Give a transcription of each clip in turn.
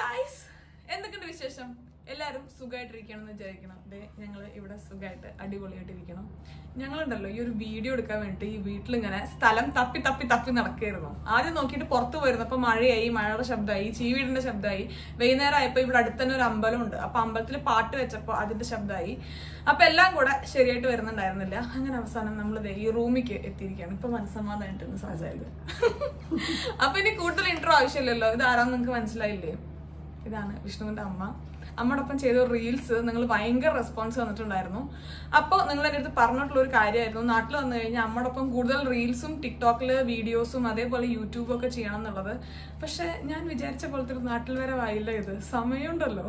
Guys എന്തൊക്കെയുണ്ട് വിശേഷം എല്ലാവരും സുഖമായിട്ടിരിക്കണം എന്ന് വിചാരിക്കണം അതെ ഞങ്ങൾ ഇവിടെ സുഖമായിട്ട് അടിപൊളിയായിട്ടിരിക്കണം ഞങ്ങളുണ്ടല്ലോ ഈ ഒരു വീഡിയോ എടുക്കാൻ വേണ്ടി ഈ വീട്ടിലിങ്ങനെ സ്ഥലം തപ്പി തപ്പി തപ്പി നടക്കായിരുന്നു ആദ്യം നോക്കിയിട്ട് പുറത്ത് പോയിരുന്നപ്പോൾ മഴയായി മഴയുടെ ശബ്ദമായി ചീവീടിന്റെ ശബ്ദമായി വൈകുന്നേരം ആയപ്പോൾ ഇവിടെ അടുത്ത് തന്നെ ഒരു അമ്പലമുണ്ട് അപ്പൊ അമ്പലത്തിൽ പാട്ട് വെച്ചപ്പോൾ അതിന്റെ ശബ്ദമായി അപ്പൊ എല്ലാം കൂടെ ശരിയായിട്ട് വരുന്നുണ്ടായിരുന്നില്ല അങ്ങനെ അവസാനം നമ്മൾ ഈ റൂമിക്ക് എത്തിയിരിക്കുകയാണ് ഇപ്പൊ മനസ്സമാധാനായിട്ടാണ് സംസാരിച്ചത് അപ്പൊ ഇനി കൂടുതൽ ഇൻട്രോ ആവശ്യമില്ലല്ലോ ഇത് ആരാന്ന് നിങ്ങൾക്ക് മനസ്സിലായില്ലേ ഇതാണ് വിഷ്ണുവിന്റെ അമ്മ അമ്മയോടൊപ്പം ചെയ്ത റീൽസ് നിങ്ങൾ ഭയങ്കര റെസ്പോൺസ് വന്നിട്ടുണ്ടായിരുന്നു അപ്പോൾ നിങ്ങൾ എൻ്റെ അടുത്ത് പറഞ്ഞിട്ടുള്ള ഒരു കാര്യമായിരുന്നു നാട്ടിൽ വന്നു കഴിഞ്ഞാൽ അമ്മയോടൊപ്പം കൂടുതൽ റീൽസും ടിക്ടോക്കില് വീഡിയോസും അതേപോലെ യൂട്യൂബും ഒക്കെ ചെയ്യണം എന്നുള്ളത് പക്ഷെ ഞാൻ വിചാരിച്ച പോലത്തെ ഒരു നാട്ടിൽ വരെ ആയില്ല ഇത് സമയമുണ്ടല്ലോ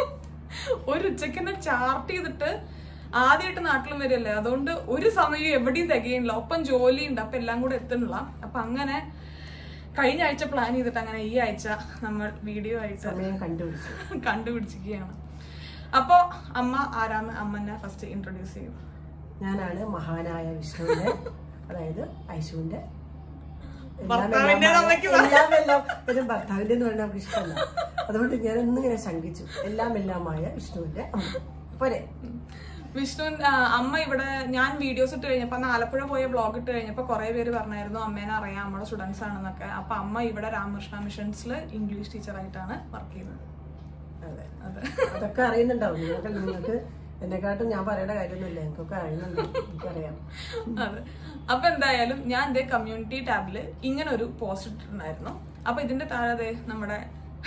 ഒരു ഉച്ചയ്ക്ക് തന്നെ ചാർട്ട് ചെയ്തിട്ട് ആദ്യമായിട്ട് നാട്ടിലും വരില്ലേ അതുകൊണ്ട് ഒരു സമയം എവിടെയും തികയില്ല ഒപ്പം ജോലിയുണ്ട് അപ്പൊ എല്ലാം കൂടെ എത്തണില്ല അപ്പൊ അങ്ങനെ കഴിഞ്ഞ ആഴ്ച പ്ലാൻ ചെയ്തിട്ട് അങ്ങനെ ഈ ആഴ്ച നമ്മൾ വീഡിയോ ആയിട്ട് സമയം കണ്ടുപിടിച്ചു കണ്ടുപിടിച്ചിരിക്കുകയാണ് അപ്പോ അമ്മ ആരാന്ന് അമ്മനെ ഫസ്റ്റ് ഇൻട്രൊഡ്യൂസ് ചെയ്യും ഞാനാണ് മഹാനായ വിഷ്ണുവിന്റെ അതായത് ഐശുവിന്റെ എല്ലാം ഭർത്താവിന്റെ എല്ലാമായ- അമ്മയ്ക്ക് എല്ലാം എല്ലാം ഒരു ഭർത്താവിന്റെ എന്ന് പറഞ്ഞാൽ നമുക്ക് ഇഷ്ടമല്ല അതുകൊണ്ട് ഞാൻ ഒന്നിങ്ങനെ ശങ്കിച്ചു എല്ലാം എല്ലാമായ വിഷ്ണുവിന്റെ അമ്മ പോരെ വിഷ്ണു ആ, അമ്മ ഇവിടെ ഞാൻ വീഡിയോസ് ഇട്ട് കഴിഞ്ഞപ്പോ അന്ന് ആലപ്പുഴ പോയ വ്ളോഗ് ഇട്ട് കഴിഞ്ഞപ്പോ കുറെ പേര് പറഞ്ഞായിരുന്നു അമ്മേനെ അറിയാം നമ്മുടെ സ്റ്റുഡൻസ് ആണെന്നൊക്കെ അപ്പൊ അമ്മ ഇവിടെ രാമകൃഷ്ണ മിഷൻസിൽ ഇംഗ്ലീഷ് ടീച്ചറായിട്ടാണ് വർക്ക് ചെയ്യുന്നത് അതെ അതെ അതൊക്കെ അറിയുന്നുണ്ടാവും നിങ്ങൾക്ക് നിങ്ങൾക്ക് എന്നെക്കാട്ടും ഞാൻ പറയേണ്ട കാര്യമൊന്നുമില്ല എനിക്കൊക്കെ അറിയുന്നുണ്ട് എനിക്കറിയാം അതെ അപ്പൊ എന്തായാലും ഞാൻ എന്റെ കമ്മ്യൂണിറ്റി ടാബില് ഇങ്ങനെ ഒരു പോസ്റ്റ് ഇട്ടിട്ടുണ്ടായിരുന്നു അപ്പൊ ഇതിന്റെ താഴെ ദേ നമ്മുടെ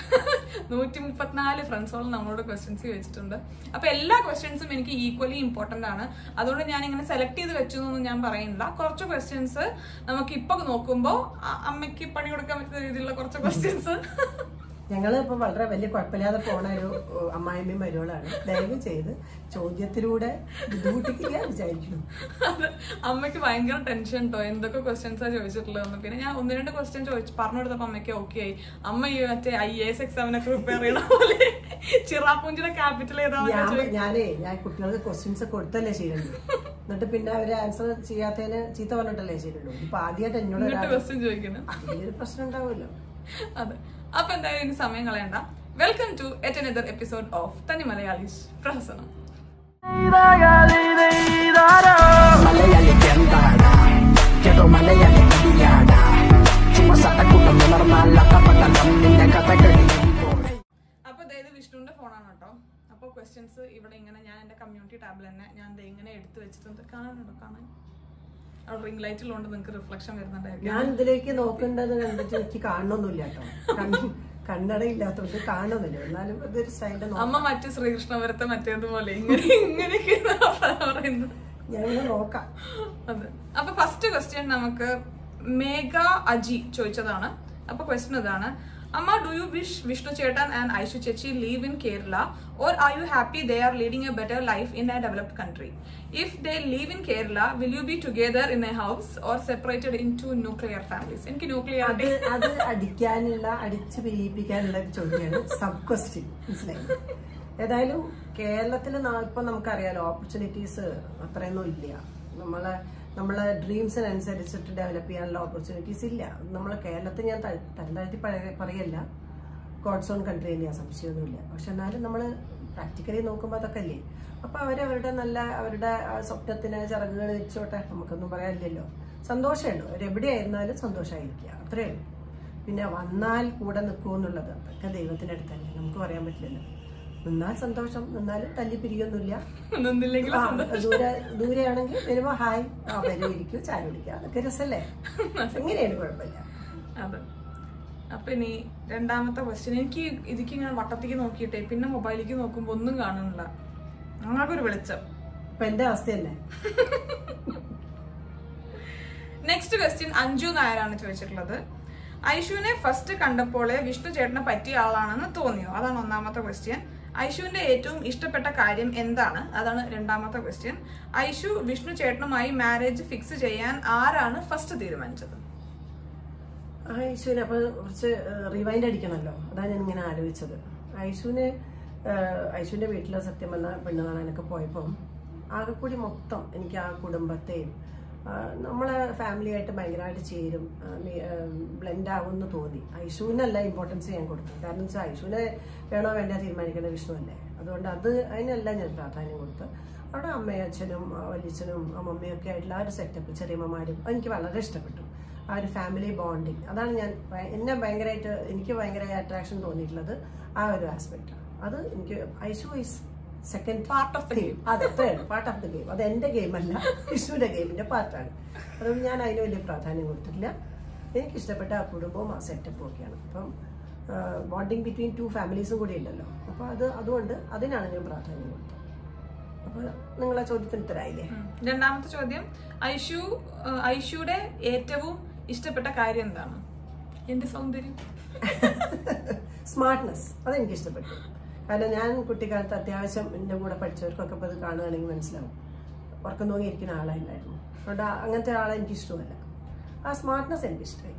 നൂറ്റി മുപ്പത്തിനാല് ഫ്രണ്ട്സോളം നമ്മളോട് ക്വസ്റ്റ്യൻസ് ചോദിച്ചിട്ടുണ്ട് അപ്പൊ എല്ലാ ക്വസ്റ്റ്യൻസും എനിക്ക് ഈക്വലി ഇമ്പോർട്ടന്റ് ആണ് അതുകൊണ്ട് ഞാൻ ഇങ്ങനെ സെലക്ട് ചെയ്ത് വെച്ചു എന്നൊന്നും ഞാൻ പറയുന്നില്ല കുറച്ച് ക്വസ്റ്റ്യൻസ് നമുക്ക് ഇപ്പൊ നോക്കുമ്പോൾ അമ്മയ്ക്ക് പണി കൊടുക്കാൻ പറ്റുന്ന രീതിയിലുള്ള കുറച്ച് ക്വസ്റ്റ്യൻസ് ഞങ്ങള് ഇപ്പൊ വളരെ വലിയ കുഴപ്പമില്ലാതെ പോണ ഒരു ഏഹ്, അമ്മായിമ്മയും മരുവളാണ് ദയവ് ചെയ്ത് ചോദ്യത്തിലൂടെ ബുദ്ധിമുട്ടിക്കില്ല വിചാരിക്കുന്നു അത് അമ്മയ്ക്ക് ഭയങ്കര ടെൻഷൻ കേട്ടോ എന്തൊക്കെ ക്വസ്റ്റ്യൻസാ ചോദിച്ചിട്ടുള്ളതെന്ന് പിന്നെ ഞാൻ ഒന്ന് രണ്ട് ക്വസ്റ്റ്യൻ ചോദിച്ചു പറഞ്ഞു കൊടുത്തപ്പോ അമ്മയ്ക്ക് ഓക്കെ ആയി അമ്മ ഈ മറ്റേ ഐ എസ് എക്സാമിനൊക്കെ പ്രിപ്പയർ ചെയ്യണ പോലെ ചിറാപ്പൂഞ്ചിയുടെ ക്യാപിറ്റൽ ഏതാണെന്ന് ഞാൻ ചോദിച്ചു ഞാനേ ഞാൻ കുട്ടികൾക്ക് ക്വസ്റ്റ്യൻസ് കൊടുത്തല്ലേ ശരിയുള്ളൂ എന്നിട്ട് പിന്നെ അവര് ആൻസർ ചെയ്യാത്തതിന് ചീത്ത പറഞ്ഞിട്ടല്ലേ ശരിയുള്ളൂ ഇപ്പൊ ആദ്യമായിട്ട് എന്നോട് എന്നിട്ട് ഒരാൾ ക്വസ്റ്റ്യൻ ചോദിക്കണം അതിലൊരു പ്രശ്നം ഉണ്ടാവുമല്ലോ അതെ അപ്പൊ എന്തായാലും ഇനി സമയം കളയണ്ട welcome to yet another episode of തനി മലയാളീസ് പ്രഹസനം മലയാളി എന്താടാ കേട്ടോ മലയാളി കടിയാടാ ചുമ സട്ടക്കൂട്ടം ഉണർന്നാൽ അട്ടപ്പട്ടം നിന്റെ കഥ കഴിയുമ്പോൾ അപ്പൊ അതായത് വിഷ്ണുവിന്റെ ഫോണാണ് കേട്ടോ അപ്പൊ ക്വസ്റ്റ്യൻസ് ഇവിടെ ഇങ്ങനെ ഞാൻ എന്റെ കമ്മ്യൂണിറ്റി ടാബിൽ തന്നെ ഞാൻ ദേ ഇങ്ങനെ എടുത്തു വെച്ചിട്ടുണ്ട് കാണാനുണ്ടോ കാണാൻ അവിടെ റിംഗ് ലൈറ്റ് ഉള്ളതുകൊണ്ട് നിങ്ങൾക്ക് റിഫ്ലക്ഷൻ വരുന്നുണ്ടായിരിക്കും ഞാൻ ഇതിലേക്ക് നോക്കേണ്ടത് കണ്ടിട്ട് എനിക്ക് കാണണമെന്നില്ല കേട്ടോ കണ്ണ് കണ്ണട ഇല്ലാത്തതുകൊണ്ട് കാണുന്നില്ല എന്നാലും ഇതൊരു സ്റ്റൈലിന്റെ നോക്കാം അമ്മ മറ്റു ശ്രീകൃഷ്ണപുരത്തെ മറ്റേതുപോലെ ഇങ്ങനെ ഇങ്ങനെയൊക്കെയാണ് പറയുന്നത് ഞാനിങ്ങനെ നോക്കാം അതെ അപ്പൊ ഫസ്റ്റ് ക്വസ്റ്റ്യൻ നമുക്ക് മേഘ അജി ചോദിച്ചതാണ് അപ്പൊ ക്വസ്റ്റ്യൻ ഇതാണ് അമ്മ ഡു യു വിഷ് വിഷ്ണു ചേട്ടൻ ആൻഡ് ഐഷു ചേച്ചി live in Kerala or are you happy they are leading a better life in a developed country if they live in Kerala will you be together in a house or separated in two nuclear families എനിക്ക് nuclear അത് അത് അടിക്കാനുള്ള അടിച്ച് പിരിയിപ്പിക്കാനുള്ള ഒരു ചോദ്യമാണ് sub question മനസ്സിലായി ഏതായാലും കേരളത്തിൽ ഇപ്പൊ നമുക്കറിയാലോ ഓപ്പർച്യൂണിറ്റീസ് അത്രയൊന്നും ഇല്ല നമ്മളെ നമ്മളെ ഡ്രീംസിനനുസരിച്ചിട്ട് ഡെവലപ്പ് ചെയ്യാനുള്ള ഓപ്പർച്യൂണിറ്റീസ് ഇല്ല നമ്മളെ കേരളത്തിൽ ഞാൻ ത- തരം താഴ്ത്തി പറയ- പറയല്ല ഗോഡ്സ് ഓൺ കൺട്രി തന്നെയാ സംശയമൊന്നുമില്ല പക്ഷെ എന്നാലും നമ്മൾ പ്രാക്ടിക്കലി നോക്കുമ്പോൾ അതൊക്കെ അല്ലേ അപ്പൊ അവരവരുടെ നല്ല അവരുടെ ആ സ്വപ്നത്തിന് ചിറകുകൾ വെച്ചോട്ടെ നമുക്കൊന്നും പറയാനില്ലല്ലോ സന്തോഷമുള്ളൂ അവരെവിടെയായിരുന്നാലും സന്തോഷമായിരിക്കുക അത്രേ ഉള്ളൂ പിന്നെ വന്നാൽ കൂടെ നിൽക്കൂ എന്നുള്ളത് അതൊക്കെ ദൈവത്തിന്റെ അടുത്തല്ലേ നമുക്ക് പറയാൻ പറ്റില്ലല്ലോ നിന്നാൽ സന്തോഷം നിന്നാലും തല്ലി പിരിയൊന്നുമില്ല നിന്നില്ലെങ്കിൽ ആ, ദൂരെ ദൂരെയാണെങ്കിൽ വരുമ്പോ ഹായ് ആ വരും ഇരിക്കും ചായ കുടിക്കുക അതൊക്കെ രസല്ലേ എങ്ങനെയാണ് കുഴപ്പമില്ല അതെ അപ്പൊ ഇനി രണ്ടാമത്തെ ക്വസ്റ്റ്യൻ എനിക്ക് ഇതിക്ക് ഇങ്ങനെ വട്ടത്തേക്ക് നോക്കിയിട്ടേ പിന്നെ മൊബൈലിലേക്ക് നോക്കുമ്പോ ഒന്നും കാണുന്നില്ല ആകെ ഒരു വെളിച്ചം ഇപ്പൊ എന്റെ അവസ്ഥ തന്നെ നെക്സ്റ്റ് ക്വസ്റ്റ്യൻ അഞ്ജു നായരാണ് ചോദിച്ചിട്ടുള്ളത് ഐഷുവിനെ ഫസ്റ്റ് കണ്ടപ്പോൾ വിഷ്ണു ചേട്ടനെ പറ്റിയ ആളാണെന്ന് തോന്നിയോ അതാണ് ഒന്നാമത്തെ ക്വസ്റ്റ്യൻ ഐഷുവിന്റെ ഏറ്റവും ഇഷ്ടപ്പെട്ട കാര്യം എന്താണ് അതാണ് രണ്ടാമത്തെ ക്വസ്റ്റ്യൻ ഐഷു വിഷ്ണു ചേട്ടനുമായി മാരേജ് ഫിക്സ് ചെയ്യാൻ ആരാണ് ഫസ്റ്റ് തീരുമാനിച്ചത് ഐശുവിനെ അപ്പൊ കുറച്ച് റിവൈൻഡ് അടിക്കണല്ലോ അതാണ് ഞാൻ ഇങ്ങനെ ആലോചിച്ചത് ഐശുവിനെ ഐശുവിന്റെ വീട്ടിലെ സത്യം പറഞ്ഞ പെണ്ണ് കാണാനൊക്കെ പോയപ്പം ആകെ കൂടി മൊത്തം എനിക്ക് ആ കുടുംബത്തെയും ആ, നമ്മളെ ഫാമിലിയായിട്ട് ഭയങ്കരമായിട്ട് ചേരും ബ്ലെൻഡ് ആവുമെന്ന് തോന്നി ഐഷുവിനല്ല ഇമ്പോർട്ടൻസ് ഞാൻ കൊടുത്തു കാരണം വെച്ചാൽ ഐഷുവിനെ വേണോ വേണ്ട തീരുമാനിക്കേണ്ട വിഷ്ണുവല്ലേ അതുകൊണ്ട് അത് അതിനല്ല ഞാൻ പ്രാധാന്യം കൊടുത്ത് അവിടെ അമ്മയും അച്ഛനും ആ, വല്യച്ഛനും അമ്മമ്മയും ഒക്കെ ആയിട്ടുള്ള ആ ഒരു സെറ്റപ്പ് ചെറിയമ്മമാരും എനിക്ക് വളരെ ഇഷ്ടപ്പെട്ടു ആ ഒരു ഫാമിലി ബോണ്ടിങ് അതാണ് ഞാൻ ഭയ- എന്നെ ഭയങ്കരമായിട്ട് എനിക്ക് ഭയങ്കര അട്രാക്ഷൻ തോന്നിയിട്ടുള്ളത് ആ ഒരു ആസ്പെക്ട് അത് എനിക്ക് Aishu is second Part of the game അത് അത്രയാണ് പാർട്ട് ഓഫ് ദ ഗെയിം അത് എന്റെ ഗെയിം അല്ല വിഷുവിന്റെ ഗെയിമിന്റെ പാർട്ടാണ് അതുകൊണ്ട് ഞാൻ അതിന് വലിയ പ്രാധാന്യം കൊടുത്തിട്ടില്ല എനിക്ക് ഇഷ്ടപ്പെട്ട ആ കുടുംബവും ആ സെറ്റപ്പും ഒക്കെയാണ് അപ്പം ബോണ്ടിങ് ബിറ്റ്വീൻ ടു ഫാമിലീസും കൂടി ഉണ്ടല്ലോ അപ്പോൾ അത് അതുകൊണ്ട് അതിനാണ് ഞാൻ പ്രാധാന്യം കൊടുത്തത് അപ്പോൾ നിങ്ങളെ ചോദ്യത്തിന് ഉത്തരായില്ലേ ഉം. രണ്ടാമത്തെ ചോദ്യം ഐഷു ആ, ഐഷുയുടെ ഏറ്റവും ഇഷ്ടപ്പെട്ട കാര്യം എന്താണ് എന്റെ സൗന്ദര്യം സ്മാർട്ട്നെസ് അതെനിക്ക് ഇഷ്ടപ്പെട്ടു കാരണം ഞാൻ കുട്ടിക്കാലത്ത് അത്യാവശ്യം എൻ്റെ കൂടെ പഠിച്ചവർക്കൊക്കെ ഇപ്പോൾ ഇത് കാണുകയാണെങ്കിൽ മനസ്സിലാവും ഉറക്കം തൂങ്ങിയിരിക്കുന്ന ആളായിരുന്നു അതുകൊണ്ട് ആ- അങ്ങനത്തെ ആളെ എനിക്ക് ഇഷ്ടമല്ല ആ സ്മാർട്ട്നെസ് എനിക്ക് ഇഷ്ടമായി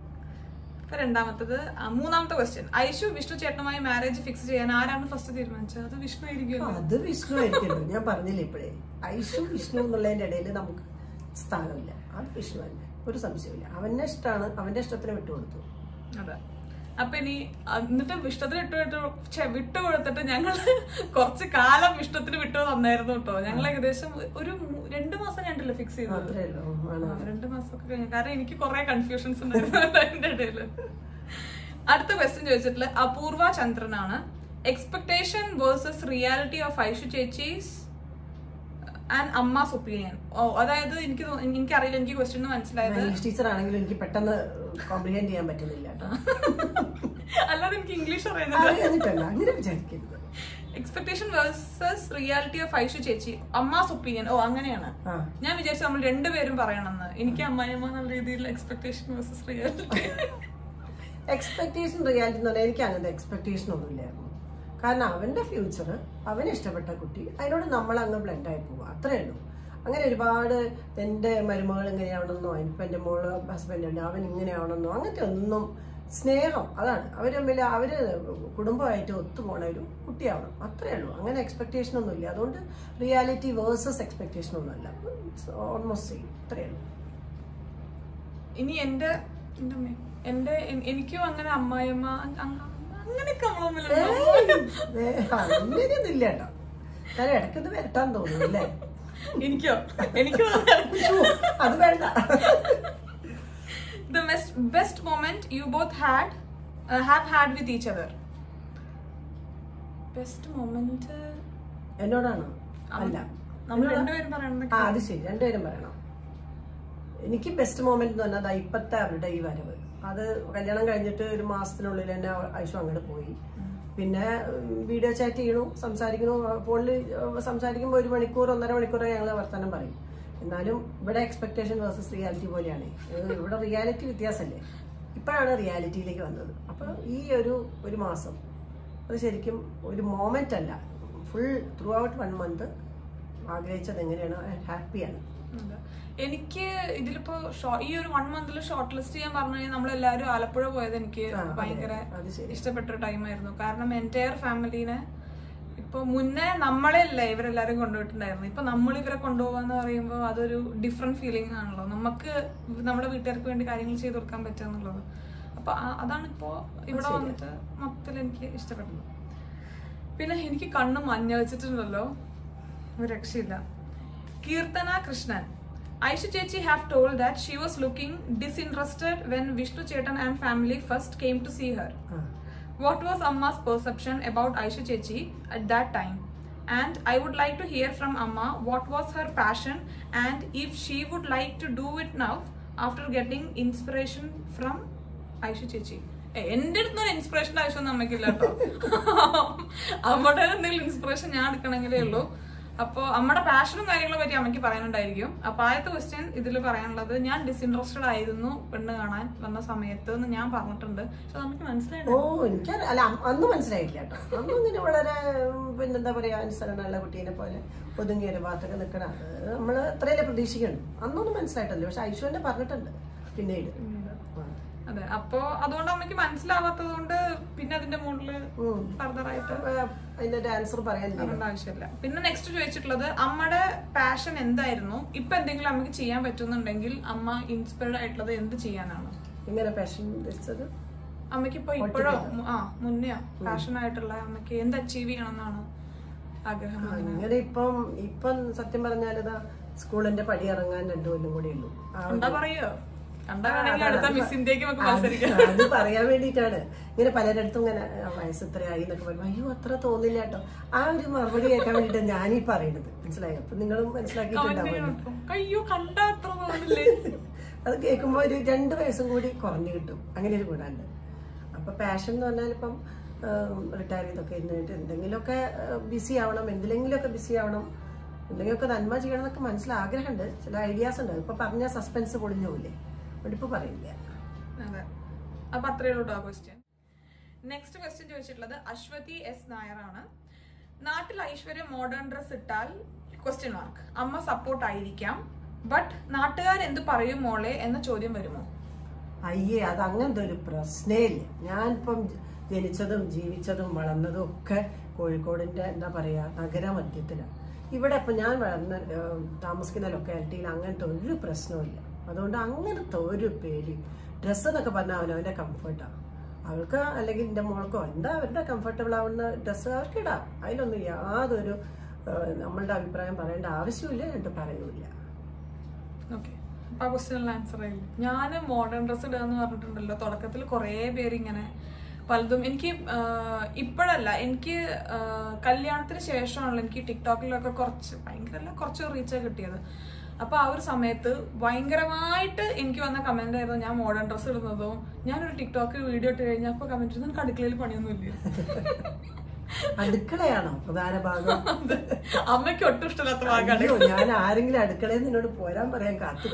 ഇപ്പൊ രണ്ടാമത്തത് ആ, മൂന്നാമത്തെ ക്വസ്റ്റ്യൻ ഐഷു വിഷ്ണു ചേട്ടനുമായി മാരേജ് ഫിക്സ് ചെയ്യാൻ ആരാണ് ഫസ്റ്റ് തീരുമാനിച്ചത് അത് വിഷ്ണു ആയിരിക്കുമല്ലോ അത് വിഷ്ണു ആയിരിക്കുമല്ലോ ഞാൻ പറഞ്ഞില്ലേ ഇപ്പോഴേ ഐഷു വിഷ്ണു എന്നുള്ളതിന്റെ ഇടയിൽ നമുക്ക് സ്ഥാനമില്ല അത് വിഷ്ണു തന്നെ ഒരു സംശയമില്ല അവന്റെ ഇഷ്ടമാണ് അവന്റെ ഇഷ്ടത്തിന് വിട്ടുകൊടുത്തു അതെ അപ്പൊ ഇനി ആ, എന്നിട്ട് ഇഷ്ടത്തിന് വിട്ടു വിട്ടു ഛെ, വിട്ടു കൊടുത്തിട്ട് ഞങ്ങള് കുറച്ച് കാലം ഇഷ്ടത്തിന് വിട്ടു തന്നായിരുന്നു കേട്ടോ ഞങ്ങൾ ഏകദേശം ഒരു മൂ- രണ്ട് മാസം കണ്ടില്ല ഫിക്സ് ചെയ്തത് അത്രേ ഉള്ളൂ ആണ് ആ, രണ്ട് മാസമൊക്കെ കഴിഞ്ഞു കാരണം എനിക്ക് കുറെ കൺഫ്യൂഷൻസ് ഉണ്ടായിരുന്നു അതിന്റെ ഇടയില് അടുത്ത ക്വസ്റ്റ്യൻ ചോദിച്ചിട്ടുള്ള അപൂർവ ചന്ദ്രനാണ് expectation versus reality of Aishu ചേച്ചീസ് ആൻഡ് അമ്മാസ് ഒപ്പീനിയൻ ഓ അതായത് എനിക്ക് തോ- എനിക്കറിയില്ല എനിക്ക് ക്വസ്റ്റ്യൻ മനസ്സിലായത് ഇംഗ്ലീഷ് ടീച്ചർ ആണെങ്കിലും എനിക്ക് പെട്ടെന്ന് കോംപ്രിഹെൻഡ് ചെയ്യാൻ പറ്റുന്നില്ല കേട്ടോ അല്ലാതെ എനിക്ക് ഇംഗ്ലീഷ് അറിയുന്നില്ല അറിയാഞ്ഞിട്ടല്ല അങ്ങനെ വിചാരിക്കരുത് expectation versus reality of Aishu ചേച്ചി അമ്മാസ് ഒപ്പീനിയൻ ഓ അങ്ങനെയാണ് ആ ഞാൻ വിചാരിച്ചു നമ്മൾ രണ്ടുപേരും പറയണമെന്ന് എനിക്ക് അമ്മായിയമ്മ എന്നുള്ള രീതിയിൽ expectation versus reality expectation reality എന്ന് പറഞ്ഞാൽ എനിക്ക് അങ്ങനത്തെ എക്സ്പെക്ടേഷൻ ഒന്നുമില്ലായിരുന്നു കാരണം അവന്റെ ഫ്യൂച്ചർ അവന് ഇഷ്ടപ്പെട്ട കുട്ടി അതിനോട് നമ്മൾ അങ്ങ് ബ്ലെൻഡ് ആയി പോവുക അത്രേ ഉള്ളൂ അങ്ങനെ ഒരുപാട് എൻ്റെ മരുമകൾ ഇങ്ങനെയാണെന്നോ ഇപ്പം എൻ്റെ മോള് ഹസ്ബൻഡ് ഉണ്ട് അവൻ ഇങ്ങനെയാണെന്നോ അങ്ങനത്തെ ഒന്നും സ്നേഹം അതാണ് അവർ തമ്മിൽ അവർ കുടുംബമായിട്ട് ഒത്തുപോണ ഒരു കുട്ടിയാവണം അത്രേ ഉള്ളൂ അങ്ങനെ എക്സ്പെക്ടേഷൻ ഒന്നുമില്ല അതുകൊണ്ട് റിയാലിറ്റി വേഴ്സസ് എക്സ്പെക്ടേഷൻ ഒന്നുമല്ല ഓൾമോസ്റ്റ് സെയിം അത്രേ ഉള്ളൂ ഇനി എന്റെ എന്റെ അമ്മേ, എന്റെ എൻ- എനിക്കും അങ്ങനെ അമ്മായിയമ്മ അ- അ- അങ്ങനെയൊക്കെ നമ്മളെ തമ്മിലുണ്ടോ? അങ്ങനെയൊന്നും ഇല്ല കേട്ടോ ഞാൻ ഇടയ്ക്കൊന്ന് വരട്ടാൻ തോന്നുന്നു അല്ലേ എനിക്കോ എനിക്കോ ശ്ശോ, അത് വേണ്ട the best moment you both had have had with each other best moment എന്നോടാണോ അല്ല നമ്മൾ എന്നോടാ? രണ്ടുപേരും പറയണത് ആ അത് ശരി രണ്ടുപേരും പറയണം എനിക്ക് ബെസ്റ്റ് മൊമെന്റ് എന്ന് പറഞ്ഞാൽ ദാ ഇപ്പത്തെ അവരുടെ ഈ വരവ് അത് കല്യാണം കഴിഞ്ഞിട്ട് ഒരു മാസത്തിനുള്ളിൽ തന്നെ ഐഷു അങ്ങോട്ട് പോയി പിന്നെ വീഡിയോ ചാറ്റ് ചെയ്യണു സംസാരിക്കണു ഫോണിൽ സംസാരിക്കുമ്പോൾ ഒരു മണിക്കൂർ ഒന്നര മണിക്കൂർ ഞങ്ങൾ വർത്തമാനം പറയും എന്നാലും ഇവിടെ എക്സ്പെക്ടേഷൻ വേഴ്സസ് റിയാലിറ്റി പോലെയാണ് ഇത് ഇവിടെ റിയാലിറ്റി വ്യത്യാസമല്ലേ ഇപ്പോഴാണ് റിയാലിറ്റിയിലേക്ക് വന്നത് അപ്പോൾ ഈ ഒരു ഒരു മാസം അത് ശരിക്കും ഒരു മോമെന്റ് അല്ല full throughout one month ആഗ്രഹിച്ചത് എങ്ങനെയാണ് ഹാപ്പിയാണ് അതെ. എനിക്ക് ഇതിലിപ്പോ ഷോ- ഈ ഒരു വൺ മന്തിൽ ഷോർട്ട് ലിസ്റ്റ് ചെയ്യാൻ പറഞ്ഞു കഴിഞ്ഞാൽ നമ്മളെല്ലാവരും ആലപ്പുഴ പോയത് എനിക്ക് ആ, അതെ, ഭയങ്കര അത് ശരി. ഇഷ്ടപ്പെട്ട ഒരു ടൈമായിരുന്നു കാരണം എൻറ്റയർ ഫാമിലീനെ ഇപ്പൊ മുന്നേ നമ്മളെയല്ല ഇവരെല്ലാരും കൊണ്ടുപോയിട്ടുണ്ടായിരുന്നു ഇപ്പൊ നമ്മൾ ഇവരെ കൊണ്ടുപോകാന്ന് പറയുമ്പോൾ അതൊരു ഡിഫറെന്റ് ഫീലിംഗ് ആണല്ലോ നമുക്ക് നമ്മുടെ വീട്ടുകാർക്ക് വേണ്ടി കാര്യങ്ങൾ ചെയ്തു കൊടുക്കാൻ പറ്റുക എന്നുള്ളത് അപ്പൊ ആ- അതാണ് ഇപ്പോ ഇവിടെ വന്നിട്ട് മൊത്തത്തിൽ എനിക്ക് ഇഷ്ടപ്പെട്ടത് പിന്നെ എനിക്ക് കണ്ണ് മഞ്ഞ വെച്ചിട്ടുണ്ടല്ലോ ഒരു രക്ഷയില്ല കീർത്തന കൃഷ്ണൻ ഐഷു ചേച്ചി have told that she was looking disinterested when Vishnu ചേട്ടൻ and family first came to see her ആ What was Amma's perception about Aisha Chechi at that time? And I would like to hear from Amma what was her passion and if she would like to do it now after getting inspiration from Aisha Chechi. ഏ, എന്റെ അടുത്ത് ഒരു inspiration ആവശ്യമൊന്നും അമ്മയ്ക്കില്ല കേട്ടോ അമ്മയുടെ എന്തെങ്കിലും inspiration ഞാൻ എടുക്കണമെങ്കിലേ ഉള്ളൂ അപ്പോൾ അമ്മയുടെ പാഷനും കാര്യങ്ങളെ പറ്റി അമ്മയ്ക്ക് പറയാനുണ്ടായിരിക്കും അപ്പൊ ആദ്യത്തെ ക്വസ്റ്റ്യൻ ഇതിൽ പറയാനുള്ളത് ഞാൻ ഡിസ്ഇൻട്രസ്റ്റഡ് ആയിരുന്നു പെണ്ണ് കാണാൻ വന്ന സമയത്ത് എന്ന് ഞാൻ പറഞ്ഞിട്ടുണ്ട് പക്ഷെ നമുക്ക് മനസ്സിലായില്ല ഓ എനിക്ക് അല്ല അ- അന്ന് മനസ്സിലായില്ല കേട്ടോ അന്ന് ഇങ്ങനെ വളരെ ഉം, പിന്നെന്താ പറയാ അനുസരണമുള്ള കുട്ടീനെ പോലെ ഒതുങ്ങിയ ഒരു ഭാഗത്തൊക്കെ നിൽക്കണം നമ്മൾ അത്രയല്ലേ പ്രതീക്ഷിക്കണം അന്നൊന്നും മനസ്സിലായിട്ടില്ല പക്ഷെ ഐശ്വര്യനെ പറഞ്ഞിട്ടുണ്ട് പിന്നീട് ആ. അതെ അപ്പൊ അതുകൊണ്ട് അമ്മയ്ക്ക് മനസ്സിലാവാത്തത് കൊണ്ട് പിന്നെ അതിന്റെ മുകളില് ഉം. ഫർദർ ആയിട്ട് അപ്പൊ അതിന്റെ ഒരു ആൻസർ പറയാൻ പറയേണ്ട ആവശ്യമില്ല പിന്നെ നെക്സ്റ്റ് ചോദിച്ചിട്ടുള്ളത് അമ്മയുടെ പാഷൻ എന്തായിരുന്നു ഇപ്പൊ എന്തെങ്കിലും അമ്മയ്ക്ക് ചെയ്യാൻ പറ്റുന്നുണ്ടെങ്കിൽ അമ്മ ഇൻസ്പയർഡ് ആയിട്ടുള്ളത് എന്ത് ചെയ്യാനാണ് ഇങ്ങനെ പാഷൻ വെച്ചത് അമ്മയ്ക്ക് ഇപ്പൊ ഇപ്പോഴോ മു- ആ മുന്നെയോ പാഷൻ ആയിട്ടുള്ള അമ്മയ്ക്ക് എന്ത് അച്ചീവ് ചെയ്യണം എന്നാണ് ആഗ്രഹം അങ്ങനെ ഇപ്പം ഇപ്പം സത്യം പറഞ്ഞാലിതാ സ്കൂളിന്റെ പടി ഇറങ്ങാൻ രണ്ടു കൊല്ലം കൂടി ഉള്ളൂ ആ ഒരു- എന്താ പറയോ കണ്ടാ ആ, വേണമെങ്കിൽ അതാണ്. അടുത്ത മിസ് ഇന്ത്യക്ക് നമുക്ക് അത് മത്സരിക്കാം അത് പറയാൻ വേണ്ടിയിട്ടാണ് ഇങ്ങനെ പലരിടത്തും ഇങ്ങനെ ആ, വയസ്സ് ഇത്രയായി എന്നൊക്കെ പറയുമ്പോൾ അയ്യോ അത്ര തോന്നില്ല കേട്ടോ ആ ഒരു മറുപടി കേൾക്കാൻ വേണ്ടിയിട്ടാണ് ഞാനീ പറയുന്നത് മനസ്സിലായോ അപ്പൊ നിങ്ങളും മനസ്സിലാക്കിയിട്ടുണ്ടാവുമല്ലോ അയ്യോ കണ്ടാ അത്ര തോന്നില്ലേ അത് കേൾക്കുമ്പോൾ ഒരു രണ്ട് വയസ്സും കൂടി കുറഞ്ഞു കിട്ടും അങ്ങനെ ഒരു ഗുണമുണ്ട് അപ്പൊ പാഷൻ എന്ന് പറഞ്ഞാൽ ഇപ്പം റിട്ടയർ ചെയ്തൊക്കെ ഇരുന്നിട്ട് എന്തെങ്കിലുമൊക്കെ ബിസി ആവണം എന്തിലെങ്കിലുമൊക്കെ ബിസി ആവണം എന്തെങ്കിലുമൊക്കെ നന്മ ചെയ്യണം എന്നൊക്കെ മനസ്സിൽ ആഗ്രഹമുണ്ട് ചില ഐഡിയാസ് ഉണ്ട് ഇപ്പൊ പറഞ്ഞ സസ്പെൻസ് പൊളിഞ്ഞു പോയില്ലേ ഇപ്പൊ പറയില്ല അതെ അപ്പൊ അത്രേ ഉള്ളൂ ആ ക്വസ്റ്റ്യൻ നെക്സ്റ്റ് ക്വസ്റ്റ്യൻ ചോദിച്ചിട്ടുള്ളത് അശ്വതി എസ് നായരാണ് നാട്ടിൽ ഐശ്വര്യ മോഡേൺ ഡ്രസ് ഇട്ടാൽ ക്വസ്റ്റ്യൻ മാർക്ക് അമ്മ സപ്പോർട്ട് ആയിരിക്കാം ബട്ട് നാട്ടുകാർ എന്ത് പറയും മോളെ എന്ന ചോദ്യം വരുമോ അയ്യേ അത് അങ്ങനത്തെ ഒരു പ്രശ്നേ ഇല്ല ഞാനിപ്പം ജ- ജനിച്ചതും ജീവിച്ചതും വളർന്നതും ഒക്കെ കോഴിക്കോടിന്റെ എന്താ പറയാ നഗരമധ്യത്തിലാണ് ഇവിടെ ഇപ്പൊ ഞാൻ വളർന്ന ഏഹ്, താമസിക്കുന്ന ലൊക്കാലിറ്റിയിൽ അങ്ങനത്തെ ഒരു പ്രശ്നവുമില്ല അതുകൊണ്ട് അങ്ങനത്തെ ഒരു പേടി ഡ്രസ്സ് എന്നൊക്കെ പറഞ്ഞാൽ അവനവന്റെ കംഫർട്ടാണ് അവൾക്ക് അല്ലെങ്കിൽ എൻ്റെ മോൾക്കോ എന്താ അവരുടെ കംഫർട്ടബിൾ ആവുന്ന ഡ്രസ്സ് അവർക്ക് ഇടാം അതിലൊന്നും യാതൊരു ഏഹ്, നമ്മളുടെ അഭിപ്രായം പറയേണ്ട ആവശ്യമില്ല എന്നിട്ട് പറയൂല ഓക്കെ അപ്പൊ ആ ക്വസ്റ്റ്യനുള്ള ആൻസർ ആയില്ല ഞാൻ മോഡേൺ ഡ്രസ് ഇടുക എന്ന് പറഞ്ഞിട്ടുണ്ടല്ലോ തുടക്കത്തിൽ കുറേ പേര് ഇങ്ങനെ പലതും എനിക്ക് ആഹ്, ഇപ്പോഴല്ല എനിക്ക് ആഹ്, കല്യാണത്തിന് ശേഷമാണല്ലോ എനിക്ക് ടിക്ടോക്കിലൊക്കെ കുറച്ച് ഭയങ്കര കുറച്ച് റീച്ച് കിട്ടിയത് അപ്പൊ ആ ഒരു സമയത്ത് ഭയങ്കരമായിട്ട് എനിക്ക് വന്ന കമന്റ് ആയിരുന്നു ഞാൻ മോഡേൺ ഡ്രസ് ഇടുന്നതും ഞാനൊരു ടിക്ടോക്ക് വീഡിയോ ഇട്ട് കഴിഞ്ഞാൽ അപ്പൊ കമന്റ് നിനക്ക് അടുക്കളയിൽ പണിയൊന്നുമില്ല അടുക്കളയാണോ പ്രധാന ഭാഗം അമ്മയ്ക്ക് ഒട്ടും ഇഷ്ടമില്ലാത്ത ഭാഗമാണ് അയ്യോ ഞാൻ ആരെങ്കിലും അടുക്കളയിൽ നിന്നോട് പോരാൻ പറയാൻ കാത്തു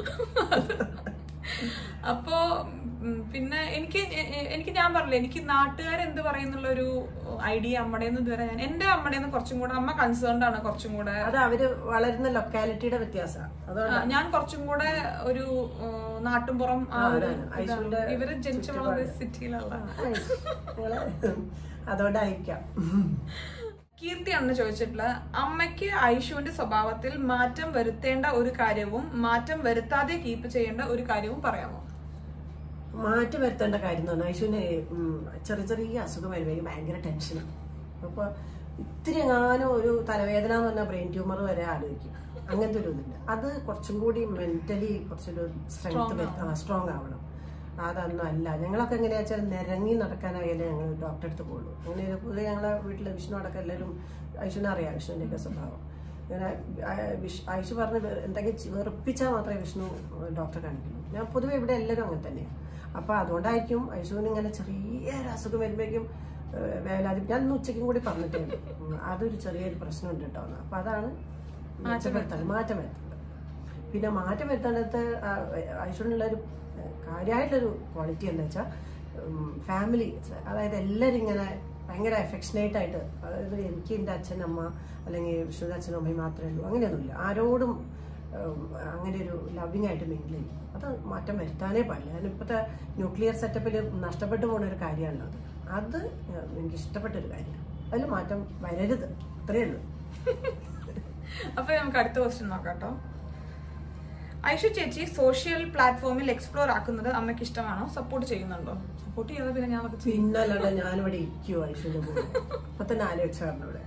അപ്പോ ഉം, പിന്നെ എനിക്ക് എ- എ- എനിക്ക് ഞാൻ പറഞ്ഞില്ല എനിക്ക് നാട്ടുകാർ എന്ത് പറയുന്നുള്ള ഒരു ഐഡിയ അമ്മയുടെ നിന്ന് ഇതുവരെ ഞാൻ എന്റെ അമ്മയുടെ നിന്ന് കുറച്ചും കൂടെ അമ്മ കൺസേൺഡ് ആണ് കുറച്ചും കൂടെ അത് അവര് വളരുന്ന ലൊക്കാലിറ്റിയുടെ വ്യത്യാസമാണ് ആ, അതുകൊണ്ട് ഞാൻ കുറച്ചും കൂടെ ഒരു ഉം, നാട്ടുംപുറം ആ ഒരു അതാണ്. ഇതാണ്. ഐശുവിന്റെ ഇവര് ജനിച്ച വളർന്ന സിറ്റിയിലുള്ള നിങ്ങള് അതുകൊണ്ടായിരിക്കാം കീർത്തിയാണ് ചോദിച്ചിട്ടുള്ളത് അമ്മയ്ക്ക് ഐഷുവിന്റെ സ്വഭാവത്തിൽ മാറ്റം വരുത്തേണ്ട ഒരു കാര്യവും മാറ്റം വരുത്താതെ കീപ്പ് ചെയ്യേണ്ട ഒരു കാര്യവും പറയാമോ മാറ്റി വരുത്തേണ്ട കാര്യം എന്ന് പറഞ്ഞാൽ ഐശുവിന് ഉം, ചെറിയ ചെറിയ അസുഖം വരുമ്പോൾ ഭയങ്കര ടെൻഷനാണ് അപ്പൊ ഇത്തിരി എങ്ങാനും ഒരു തലവേദന എന്ന് പറഞ്ഞാൽ ബ്രെയിൻ ട്യൂമർ വരെ ആലോചിക്കും അങ്ങനത്തെ ഒരു ഇതുണ്ട് അത് കുറച്ചും കൂടി മെന്റലി കുറച്ചൊരു സ്ട്രെങ്ത് വരുത്താൻ സ്ട്രോങ് ആവണം അതൊന്നും അല്ല ഞങ്ങളൊക്കെ എങ്ങനെയാ വെച്ചാൽ നിരങ്ങി നടക്കാനായാലേ ഞങ്ങൾ ഡോക്ടറെ അടുത്ത് പോകുള്ളൂ അങ്ങനെ ഒരു പൊതുവെ ഞങ്ങളെ വീട്ടിൽ വിഷ്ണു അടക്കം എല്ലാവരും ഐശുവിനെ അറിയാം വിഷ്ണുവിൻ്റെയൊക്കെ സ്വഭാവം ഇങ്ങനെ ആ, വിഷ്- ഐശു പറഞ്ഞ് വെ- എന്തെങ്കിലും ചി- വെറുപ്പിച്ചാൽ മാത്രമേ വിഷ്ണു ഡോക്ടറെ കാണിക്കുള്ളൂ ഞാൻ പൊതുവെ ഇവിടെ എല്ലാവരും അങ്ങനെ തന്നെയാണ് അപ്പൊ അതുകൊണ്ടായിരിക്കും ഐശുവിന് ഇങ്ങനെ ചെറിയൊരു അസുഖം വരുമ്പോഴേക്കും ഏഹ്, വേവലാതി ഞാൻ ഇന്ന് ഉച്ചയ്ക്കും കൂടി പറഞ്ഞിട്ടേ ഉള്ളൂ. ഉം, അതൊരു ചെറിയൊരു പ്രശ്നമുണ്ട് കേട്ടോ എന്ന്. അപ്പൊ അതാണ് മെച്ചപ്പെടുത്തൽ മാറ്റം വരുത്തുന്നത് പിന്നെ മാറ്റം വരുത്തേണ്ടത് ഐശ്വര്യനുള്ള ഒരു കാര്യമായിട്ടൊരു ക്വാളിറ്റി എന്താ വെച്ചാൽ ഫാമിലി അതായത് എല്ലാവരും ഇങ്ങനെ ഭയങ്കര അഫെക്ഷനേറ്റ് ആയിട്ട് അതായത് എനിക്ക് എൻ്റെ അച്ഛനമ്മ അല്ലെങ്കിൽ വിഷ്ണുവിൻ്റെ അച്ഛനും അമ്മയും മാത്രമേ ഉള്ളൂ അങ്ങനെയൊന്നുമില്ല ആരോടും ഉം, അങ്ങനെ ഒരു ലവിങ് ആയിട്ട് മിങ്കിൾ ചെയ്യും അത് മാറ്റം വരുത്താനേ പാടില്ല കാരണം ഇപ്പോഴത്തെ ന്യൂക്ലിയർ സെറ്റപ്പിൽ നഷ്ടപ്പെട്ടു പോകുന്ന ഒരു കാര്യമാണല്ലോ അത് അത് എനിക്ക് ഇഷ്ടപ്പെട്ട ഒരു കാര്യമാണ് അതിൽ മാറ്റം വരരുത് അത്രയേ ഉള്ളൂ അപ്പൊ നമുക്ക് അടുത്ത ക്വസ്റ്റ്യൻ നോക്കാം കേട്ടോ ഐഷു ചേച്ചി സോഷ്യൽ പ്ലാറ്റ്ഫോമിൽ എക്സ്പ്ലോർ ആക്കുന്നത് അമ്മയ്ക്ക് ഇഷ്ടമാണോ സപ്പോർട്ട് ചെയ്യുന്നുണ്ടോ സപ്പോർട്ട് ചെയ്യാതെ പിന്നെ ഞാൻ അതൊക്കെ ചെയ്യും പിന്നല്ലാണ്ട് ഞാനിവിടെ ഇരിക്കുവോ ഐശ്വര്യ പോലെ അപ്പൊ തന്നെ ആലോചിച്ച കാരണം ഇവിടെ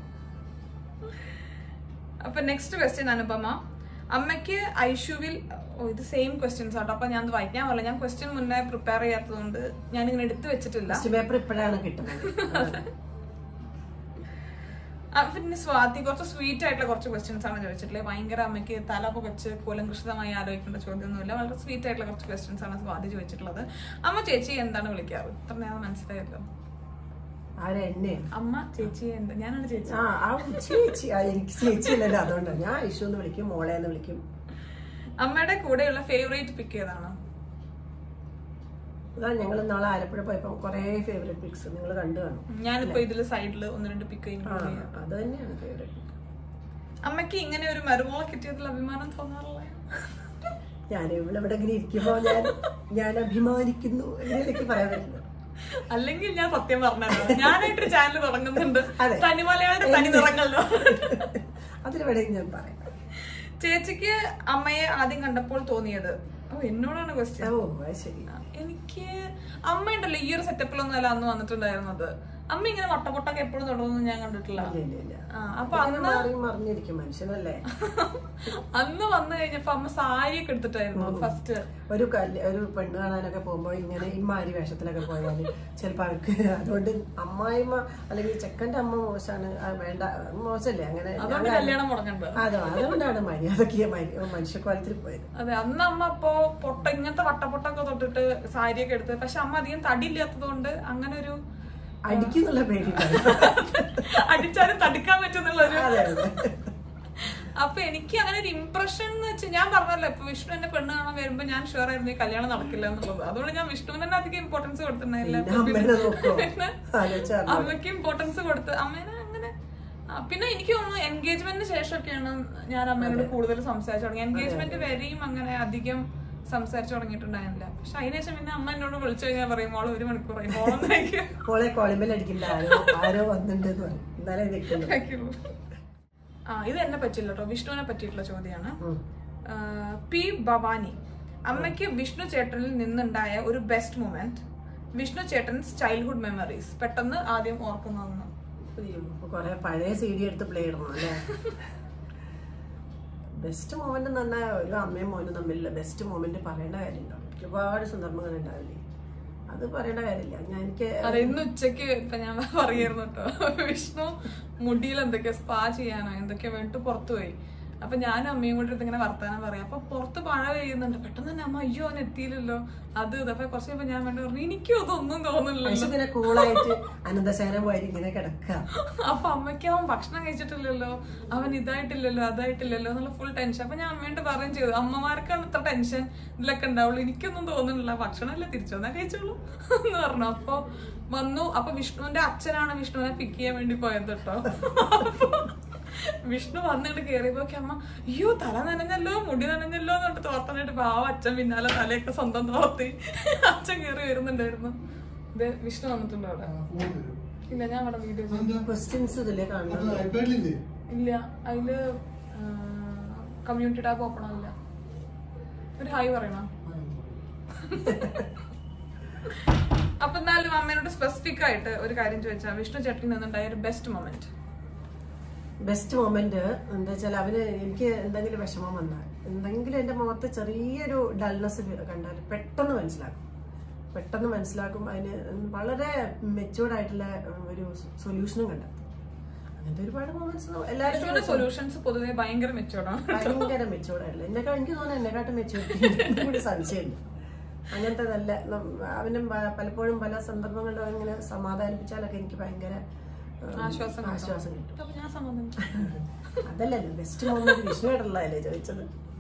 അപ്പൊ നെക്സ്റ്റ് ക്വസ്റ്റ്യൻ അനുപമ അമ്മയ്ക്ക് ഐഷുവിൽ ഓ ഇത് സെയിം ക്വസ്റ്റ്യൻസ് ആട്ടോ അപ്പൊ ഞാൻ അത് വായിക്കാൻ പറഞ്ഞില്ല ഞാൻ ക്വസ്റ്റ്യൻ മുന്നേ പ്രിപ്പയർ ചെയ്യാത്തതുകൊണ്ട് ഞാൻ ഇങ്ങനെ എടുത്തു വെച്ചിട്ടില്ല ടെസ്റ്റ് പേപ്പർ ഇപ്പോഴാണ് കിട്ടുന്നത് അതാണ്. ആ, പിന്നെ സ്വാതി കുറച്ച് സ്വീറ്റ് ആയിട്ടുള്ള കുറച്ച് ക്വസ്റ്റ്യൻസ് ആണ് ചോദിച്ചിട്ടുള്ളത് ഭയങ്കര അമ്മയ്ക്ക് തല പുകച്ച് കൂലങ്കൃഷിതമായി ആലോചിക്കേണ്ട ചോദ്യമൊന്നുമില്ല വളരെ സ്വീറ്റ് ആയിട്ടുള്ള കുറച്ച് ക്വസ്റ്റ്യൻസ് ആണ് സ്വാതി ചോദിച്ചിട്ടുള്ളത് അമ്മ ചേച്ചി എന്താണ് വിളിക്കാറ് ഇത്ര നേരം മനസ്സിലായല്ലോ ആരാ എന്നെ അമ്മ ചേച്ചി എന്താ ഞാനാണ് ചേച്ചി ആ ആ ചേച്ചി ആ, എനിക്ക് ചേച്ചി അല്ലല്ലോ അതുകൊണ്ടാണ് ഞാൻ ഐഷു എന്ന് വിളിക്കും മോളെ എന്ന് വിളിക്കും അമ്മയുടെ കൂടെയുള്ള ഫേവറേറ്റ് പിക്ക് ഏതാണ് അതാ ഞങ്ങൾ നാളെ ആലപ്പുഴ പോയപ്പോ കുറെ ഫേവറേറ്റ് പിക്സ് നിങ്ങൾ കണ്ടു കാണും ഞാനിപ്പോ ഇതില് സൈഡിൽ ഒന്ന് രണ്ട് പിക്ക് ആ ഇൻക്ലൂഡ് ചെയ്യാം അത് തന്നെയാണ് ഫേവറേറ്റ് അമ്മയ്ക്ക് ഇങ്ങനെ ഒരു മരുമോളെ കിട്ടിയതിൽ അഭിമാനം തോന്നാറില്ല ഞാൻ ഇവിടെ ഇവിടെ ഇങ്ങനെ ഇരിക്കുമ്പോ ഞാൻ ഞാൻ അഭിമാനിക്കുന്നു അങ്ങനെയൊക്കെ പറയാൻ പറ്റില്ല അല്ലെങ്കിൽ ഞാൻ സത്യം പറഞ്ഞല്ലോ ഞാനായിട്ടൊരു ചാനൽ തുടങ്ങുന്നുണ്ട് അതെ. തനിമലയാളുടെ തനി നിറങ്ങളിലോ അതിന് വേണമെങ്കിൽ ഞാൻ പറയാം ചേച്ചിക്ക് അമ്മയെ ആദ്യം കണ്ടപ്പോൾ തോന്നിയത് ഓ എന്നോടാണ് ക്വസ്റ്റ്യൻ ഓ അത് ശരി എനിക്ക് അമ്മ ഉണ്ടല്ലോ ഈ ഒരു സെറ്റപ്പിലൊന്നും അല്ല അന്ന് വന്നിട്ടുണ്ടായിരുന്നത് അമ്മ ഇങ്ങനെ വട്ടപ്പൊട്ടൊക്കെ എപ്പോഴും തുടങ്ങുന്നു ഞാൻ കണ്ടിട്ടില്ല ഇല്ല ഇല്ല ഇല്ല ആ, അപ്പൊ അങ്ങനെ അന്ന് മാറി മറിഞ്ഞിരിക്കും മനുഷ്യനല്ലേ അന്ന് വന്നു കഴിഞ്ഞപ്പോ അമ്മ സാരിയൊക്കെ എടുത്തിട്ടായിരുന്നു ഫസ്റ്റ് ഒരു കല്ല് ഒരു പെണ്ണ് കാണാനൊക്കെ പോകുമ്പോൾ ഇങ്ങനെ ഇമ്മാരി വേഷത്തിലൊക്കെ പോയാൽ ചിലപ്പോൾ അവർക്ക് അതുകൊണ്ട് അമ്മായിമ്മ അല്ലെങ്കിൽ ചെക്കന്റെ അമ്മ മോശമാണ് ആ, വേണ്ട മോശമല്ലേ അങ്ങനെ അതുകൊണ്ട് ഞാൻ- കല്യാണം മുടങ്ങണ്ട അതോ അതുകൊണ്ടാണ് മര്യാദക്ക് മനുഷ്യക്കോലത്തിൽ പോയത് അതെ അന്ന് അമ്മ അപ്പോ പൊട്ട ഇങ്ങനത്തെ വട്ടപ്പൊട്ടൊക്കെ തൊട്ടിട്ട് സാരിയൊക്കെ എടുത്ത് പക്ഷെ അമ്മ അധികം തടിയില്ലാത്തത് കൊണ്ട് അങ്ങനെ ഒരു അടിക്കുന്നുള്ള പേടിയുണ്ടായിരുന്നു അടിച്ചാലും തടുക്കാൻ പറ്റുന്നുള്ളൊരു അതെ അതെ അപ്പൊ എനിക്ക് അങ്ങനെ ഒരു ഇംപ്രഷൻ എന്ന് വെച്ചാൽ ഞാൻ പറഞ്ഞല്ലോ ഇപ്പൊ വിഷ്ണു എന്നെ പെണ്ണ് കാണാൻ വരുമ്പോ ഞാൻ ഷുവർ ആയിരുന്നു ഈ കല്യാണം നടക്കില്ല എന്നുള്ളത് അതുകൊണ്ട് ഞാൻ വിഷ്ണുവിന് തന്നെ അധികം ഇമ്പോർട്ടൻസ് കൊടുത്തിട്ടുണ്ടായില്ല പിന്നെ അമ്മേനെ നോക്കുവോ പിന്നെ ആലോചിച്ചാ അമ്മയ്ക്ക് ഇമ്പോർട്ടൻസ് കൊടുത്ത് അമ്മേനെ അങ്ങനെ ആ, പിന്നെ എനിക്ക് തോന്നുന്നു എൻഗേജ്മെന്റിന് ശേഷമൊക്കെയാണ് ഞാൻ അമ്മേനോട് കൂടുതൽ സംസാരിച്ചു തുടങ്ങി എൻഗേജ്മെന്റ് വരെയും അങ്ങനെ അധികം സംസാരിച്ചു തുടങ്ങിയിട്ടുണ്ടായിരുന്നില്ല പക്ഷെ അതിനുശേഷം പിന്നെ അമ്മ എന്നോട് വിളിച്ചു കഴിഞ്ഞാൽ പറയും മോള് ഒരു മണിക്കൂറായി മോളൊന്നും മോളെ കോളിമ്പൽ അടിക്കണ്ട ആരോ ആരോ വന്നിട്ടുണ്ട് എന്ന് പറയും എന്നാലേ നിൽക്കുന്നു കഴിക്കുള്ളൂ ആ ഇത് എന്നെ പറ്റില്ല കേട്ടോ വിഷ്ണുവിനെ പറ്റിയിട്ടുള്ള ചോദ്യമാണ് ആ, പി ഭവാനി അമ്മയ്ക്ക് വിഷ്ണു ചേട്ടനിൽ നിന്നുണ്ടായ ഒരു ബെസ്റ്റ് മൊമെന്റ് വിഷ്ണു ചേട്ടൻസ് ചൈൽഡ്ഹുഡ് മെമ്മറീസ് പെട്ടെന്ന് ആദ്യം ഓർക്കുന്നതെന്ന് അയ്യോ ഇപ്പൊ കൊറേ പഴയ സി ഡി എടുത്ത് പ്ലേ ഇടണം അല്ലേ ബെസ്റ്റ് മൊമെന്റ് എന്ന് പറഞ്ഞാൽ ഒരു അമ്മയും മോനും തമ്മിലുള്ള ബെസ്റ്റ് മൊമെന്റ് പറയേണ്ട കാര്യമുണ്ടോ ഒരുപാട് സന്ദർഭങ്ങൾ ഉണ്ടാവില്ലേ അത് പറയേണ്ട കാര്യമില്ല ഞാൻ എനിക്ക് അതെ ഇന്ന് ഉച്ചക്ക് ഇപ്പൊ ഞാൻ പറയായിരുന്നു കേട്ടോ വിഷ്ണു മുടിയിൽ എന്തൊക്കെയോ സ്പാ ചെയ്യാനോ എന്തൊക്കെയോ വേണ്ടിട്ട് പുറത്തു പോയി അപ്പൊ ഞാനും അമ്മയും കൂടി ഇങ്ങനെ വർത്താനം പറയാം അപ്പൊ പുറത്ത് മഴ പെയ്യുന്നുണ്ട് പെട്ടെന്ന് തന്നെ അമ്മ അയ്യോ അവൻ എത്തിയില്ലല്ലോ അത് ഇത് അപ്പൊ കുറച്ച് കഴിയുമ്പോ ഞാൻ വേണ്ടി പറഞ്ഞു എനിക്കും അതൊന്നും തോന്നുന്നില്ല പക്ഷെ ഇങ്ങനെ കൂളായിട്ട് അനന്തശയനം പോയി ഇങ്ങനെ കിടക്കുക അപ്പൊ അമ്മയ്ക്ക് അവൻ ഭക്ഷണം കഴിച്ചിട്ടില്ലല്ലോ അവൻ ഇതായിട്ടില്ലല്ലോ അതായിട്ടില്ലല്ലോ എന്നുള്ള ഫുൾ ടെൻഷൻ അപ്പൊ ഞാൻ അമ്മയോട് പറയും ചെയ്തു അമ്മമാർക്കാണ് ഇത്ര ടെൻഷൻ ഇതിലൊക്കെ ഉണ്ടാവുള്ളൂ എനിക്കൊന്നും തോന്നുന്നില്ല ഭക്ഷണമല്ലേ തിരിച്ചു വന്നാൽ കഴിച്ചോളൂ എന്ന് പറഞ്ഞു അപ്പൊ വന്നു അപ്പൊ വിഷ്ണുവിന്റെ അച്ഛനാണ് വിഷ്ണുവിനെ പിക്ക് ചെയ്യാൻ വേണ്ടി പോയത് കേട്ടോ അപ്പൊ വിഷ്ണു വന്നിട്ട് കയറിയപ്പോക്കെ അമ്മ അയ്യോ തല നനഞ്ഞല്ലോ മുടി നനഞ്ഞല്ലോ എന്ന് പറഞ്ഞിട്ട് തോർത്താനായിട്ട് പാവ അച്ഛൻ പിന്നാലെ തലയൊക്കെ സ്വന്തം തോർത്തി അച്ഛൻ കയറി വരുന്നുണ്ടായിരുന്നു ഇത് വിഷ്ണു വന്നിട്ടുണ്ട് അവിടെ ഇല്ല ഞാൻ അവിടെ വീഡിയോ ക്വസ്റ്റ്യൻസ് ഇതിലേ കാണുന്നത് ഐപാഡിലില്ലേ ഇല്ല അതില് കമ്മ്യൂണിറ്റി ടാബ് ഓപ്പൺ ആവില്ല ഒരു ഹായ് പറയണോ അപ്പൊ എന്നാലും അമ്മേനോട് സ്പെസിഫിക് ആയിട്ട് ഒരു കാര്യം ചോദിച്ചാൽ വിഷ്ണു ചേട്ടനിൽ നിന്നുണ്ടായ ഒരു ബെസ്റ്റ് മൊമെന്റ് ബെസ്റ്റ് മൊമെന്റ് എന്താ വെച്ചാൽ അവന് എനിക്ക് എന്തെങ്കിലും വിഷമം വന്നാൽ എന്തെങ്കിലും എൻ്റെ മുഖത്ത് ചെറിയൊരു ഡൾനെസ് കണ്ടാൽ പെട്ടെന്ന് മനസ്സിലാക്കും പെട്ടെന്ന് മനസ്സിലാക്കും അതിന് വളരെ മെച്ചുവേർഡ് ആയിട്ടുള്ള ഒരു സൊല്യൂഷനും കണ്ടെത്തും അങ്ങനത്തെ ഒരുപാട് മൊമെന്റ്സ് എല്ലാവരും വിഷ്ണുവിന്റെ സൊല്യൂഷൻസ് പൊതുവെ ഭയങ്കര മെച്ചോടാണ് ഭയങ്കര മെച്ചുവേർഡ് ആയിട്ടുള്ള എന്നെക്കാൾ എനിക്ക് തോന്നുന്നു എന്നെക്കാട്ടും മെച്ചുവേർഡ് കൂടി സംശയമില്ല അങ്ങനത്തെ നല്ല നം- അവനും പ- പലപ്പോഴും പല സന്ദർഭങ്ങളിലും അങ്ങനെ സമാധാനിപ്പിച്ചാലൊക്കെ എനിക്ക് ഭയങ്കര ഉം, ആശ്വാസം കിട്ടും. ആശ്വാസം കിട്ടും അപ്പൊ ഞാൻ സമ്മതിച്ചു അതല്ലല്ലോ ബെസ്റ്റ് മൊമെന്റ് വിഷ്ണുവായിട്ടുള്ളതല്ലേ ചോദിച്ചത്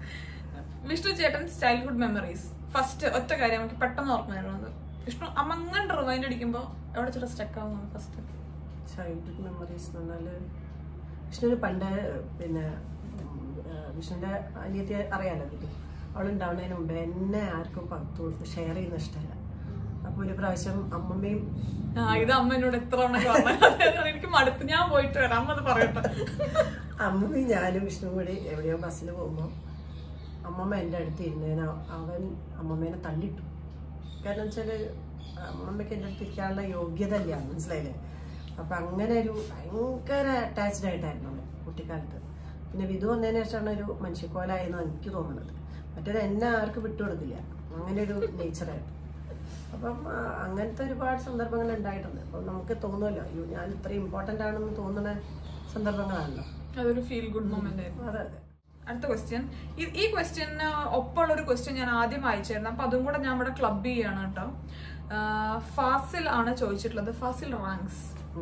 വിഷ്ണു ചേട്ടൻ ചൈൽഡ്ഹുഡ് മെമ്മറീസ് ഫസ്റ്റ് ഒറ്റ കാര്യം നമുക്ക് പെട്ടെന്ന് ഓർമ്മ വരുന്നത് വിഷ്ണു അമ്മ അങ്ങനെ റിവൈൻഡ് അടിക്കുമ്പോ എവിടെ ചെറിയ സ്റ്റക്ക് ആവുന്നത് ഫസ്റ്റ് ചൈൽഡ്ഹുഡ് മെമ്മറീസ് എന്ന് പറഞ്ഞാല് വിഷ്ണുവിന് പണ്ട് പിന്നെ ഉം, ആ, വിഷ്ണുവിന്റെ അനിയത്തി അറിയാലോ വീട്ടിൽ അവളുണ്ടാവുന്നതിന് മുമ്പ് എന്നെ ആർക്കും പകർത്തു കൊടുത്ത് ഷെയർ ചെയ്യുന്ന ഇഷ്ടമല്ല അപ്പൊ ഒരു പ്രാവശ്യം അമ്മമ്മയും ആ ഇത് അമ്മ എന്നോട് എത്ര തവണ പറഞ്ഞു എനിക്ക് മടുത്ത് ഞാൻ പോയിട്ട് വരാം അമ്മ അത് പറയട്ടെ അമ്മമ്മയും ഞാനും വിഷ്ണു കൂടി എവിടെയോ ബസ്സിൽ പോകുമ്പോൾ അമ്മമ്മ എൻ്റെ അടുത്ത് ഇരുന്നതിന് അവൻ അമ്മമ്മേനെ തള്ളിയിട്ടു കാരണം വെച്ചാല് അമ്മമ്മയ്ക്ക് എൻ്റെ അടുത്ത് ഇരിക്കാനുള്ള യോഗ്യത ഇല്ല മനസ്സിലായില്ലേ അപ്പൊ അങ്ങനെ ഒരു ഭയങ്കര അറ്റാച്ച്ഡ് ആയിട്ടായിരുന്നു അവൻ കുട്ടിക്കാലത്ത് പിന്നെ വിധു വന്നതിന് ശേഷമാണ് ഒരു മനുഷ്യക്കോലായെന്ന് എനിക്ക് തോന്നുന്നത് മറ്റേത് എന്നെ ആർക്ക് വിട്ടുകൊടുക്കില്ല അങ്ങനെ ഒരു നേച്ചറായിട്ട് അപ്പം ആ, അങ്ങനത്തെ ഒരുപാട് സന്ദർഭങ്ങൾ ഉണ്ടായിട്ടുണ്ട് അപ്പം നമുക്ക് തോന്നുമല്ലോ അയ്യോ ഞാൻ ഇത്രയും ഇമ്പോർട്ടൻ്റ് ആണെന്ന് തോന്നുന്ന സന്ദർഭങ്ങളാണല്ലോ അതൊരു ഫീൽ ഗുഡ് മൊമെന്റ് ആയിരുന്നു അതെ അതെ അടുത്ത ക്വസ്റ്റ്യൻ ഈ ക്വസ്റ്റ്യന് ഒപ്പമുള്ള ഒരു ക്വസ്റ്റ്യൻ ഞാൻ ആദ്യം വായിച്ചായിരുന്നു അപ്പൊ അതും കൂടെ ഞാൻ ഇവിടെ ക്ലബ് ചെയ്യാണ് കേട്ടോ ആ, ഫാസിൽ ആണ് ചോദിച്ചിട്ടുള്ളത് ഫാസിൽ റാങ്ക്സ്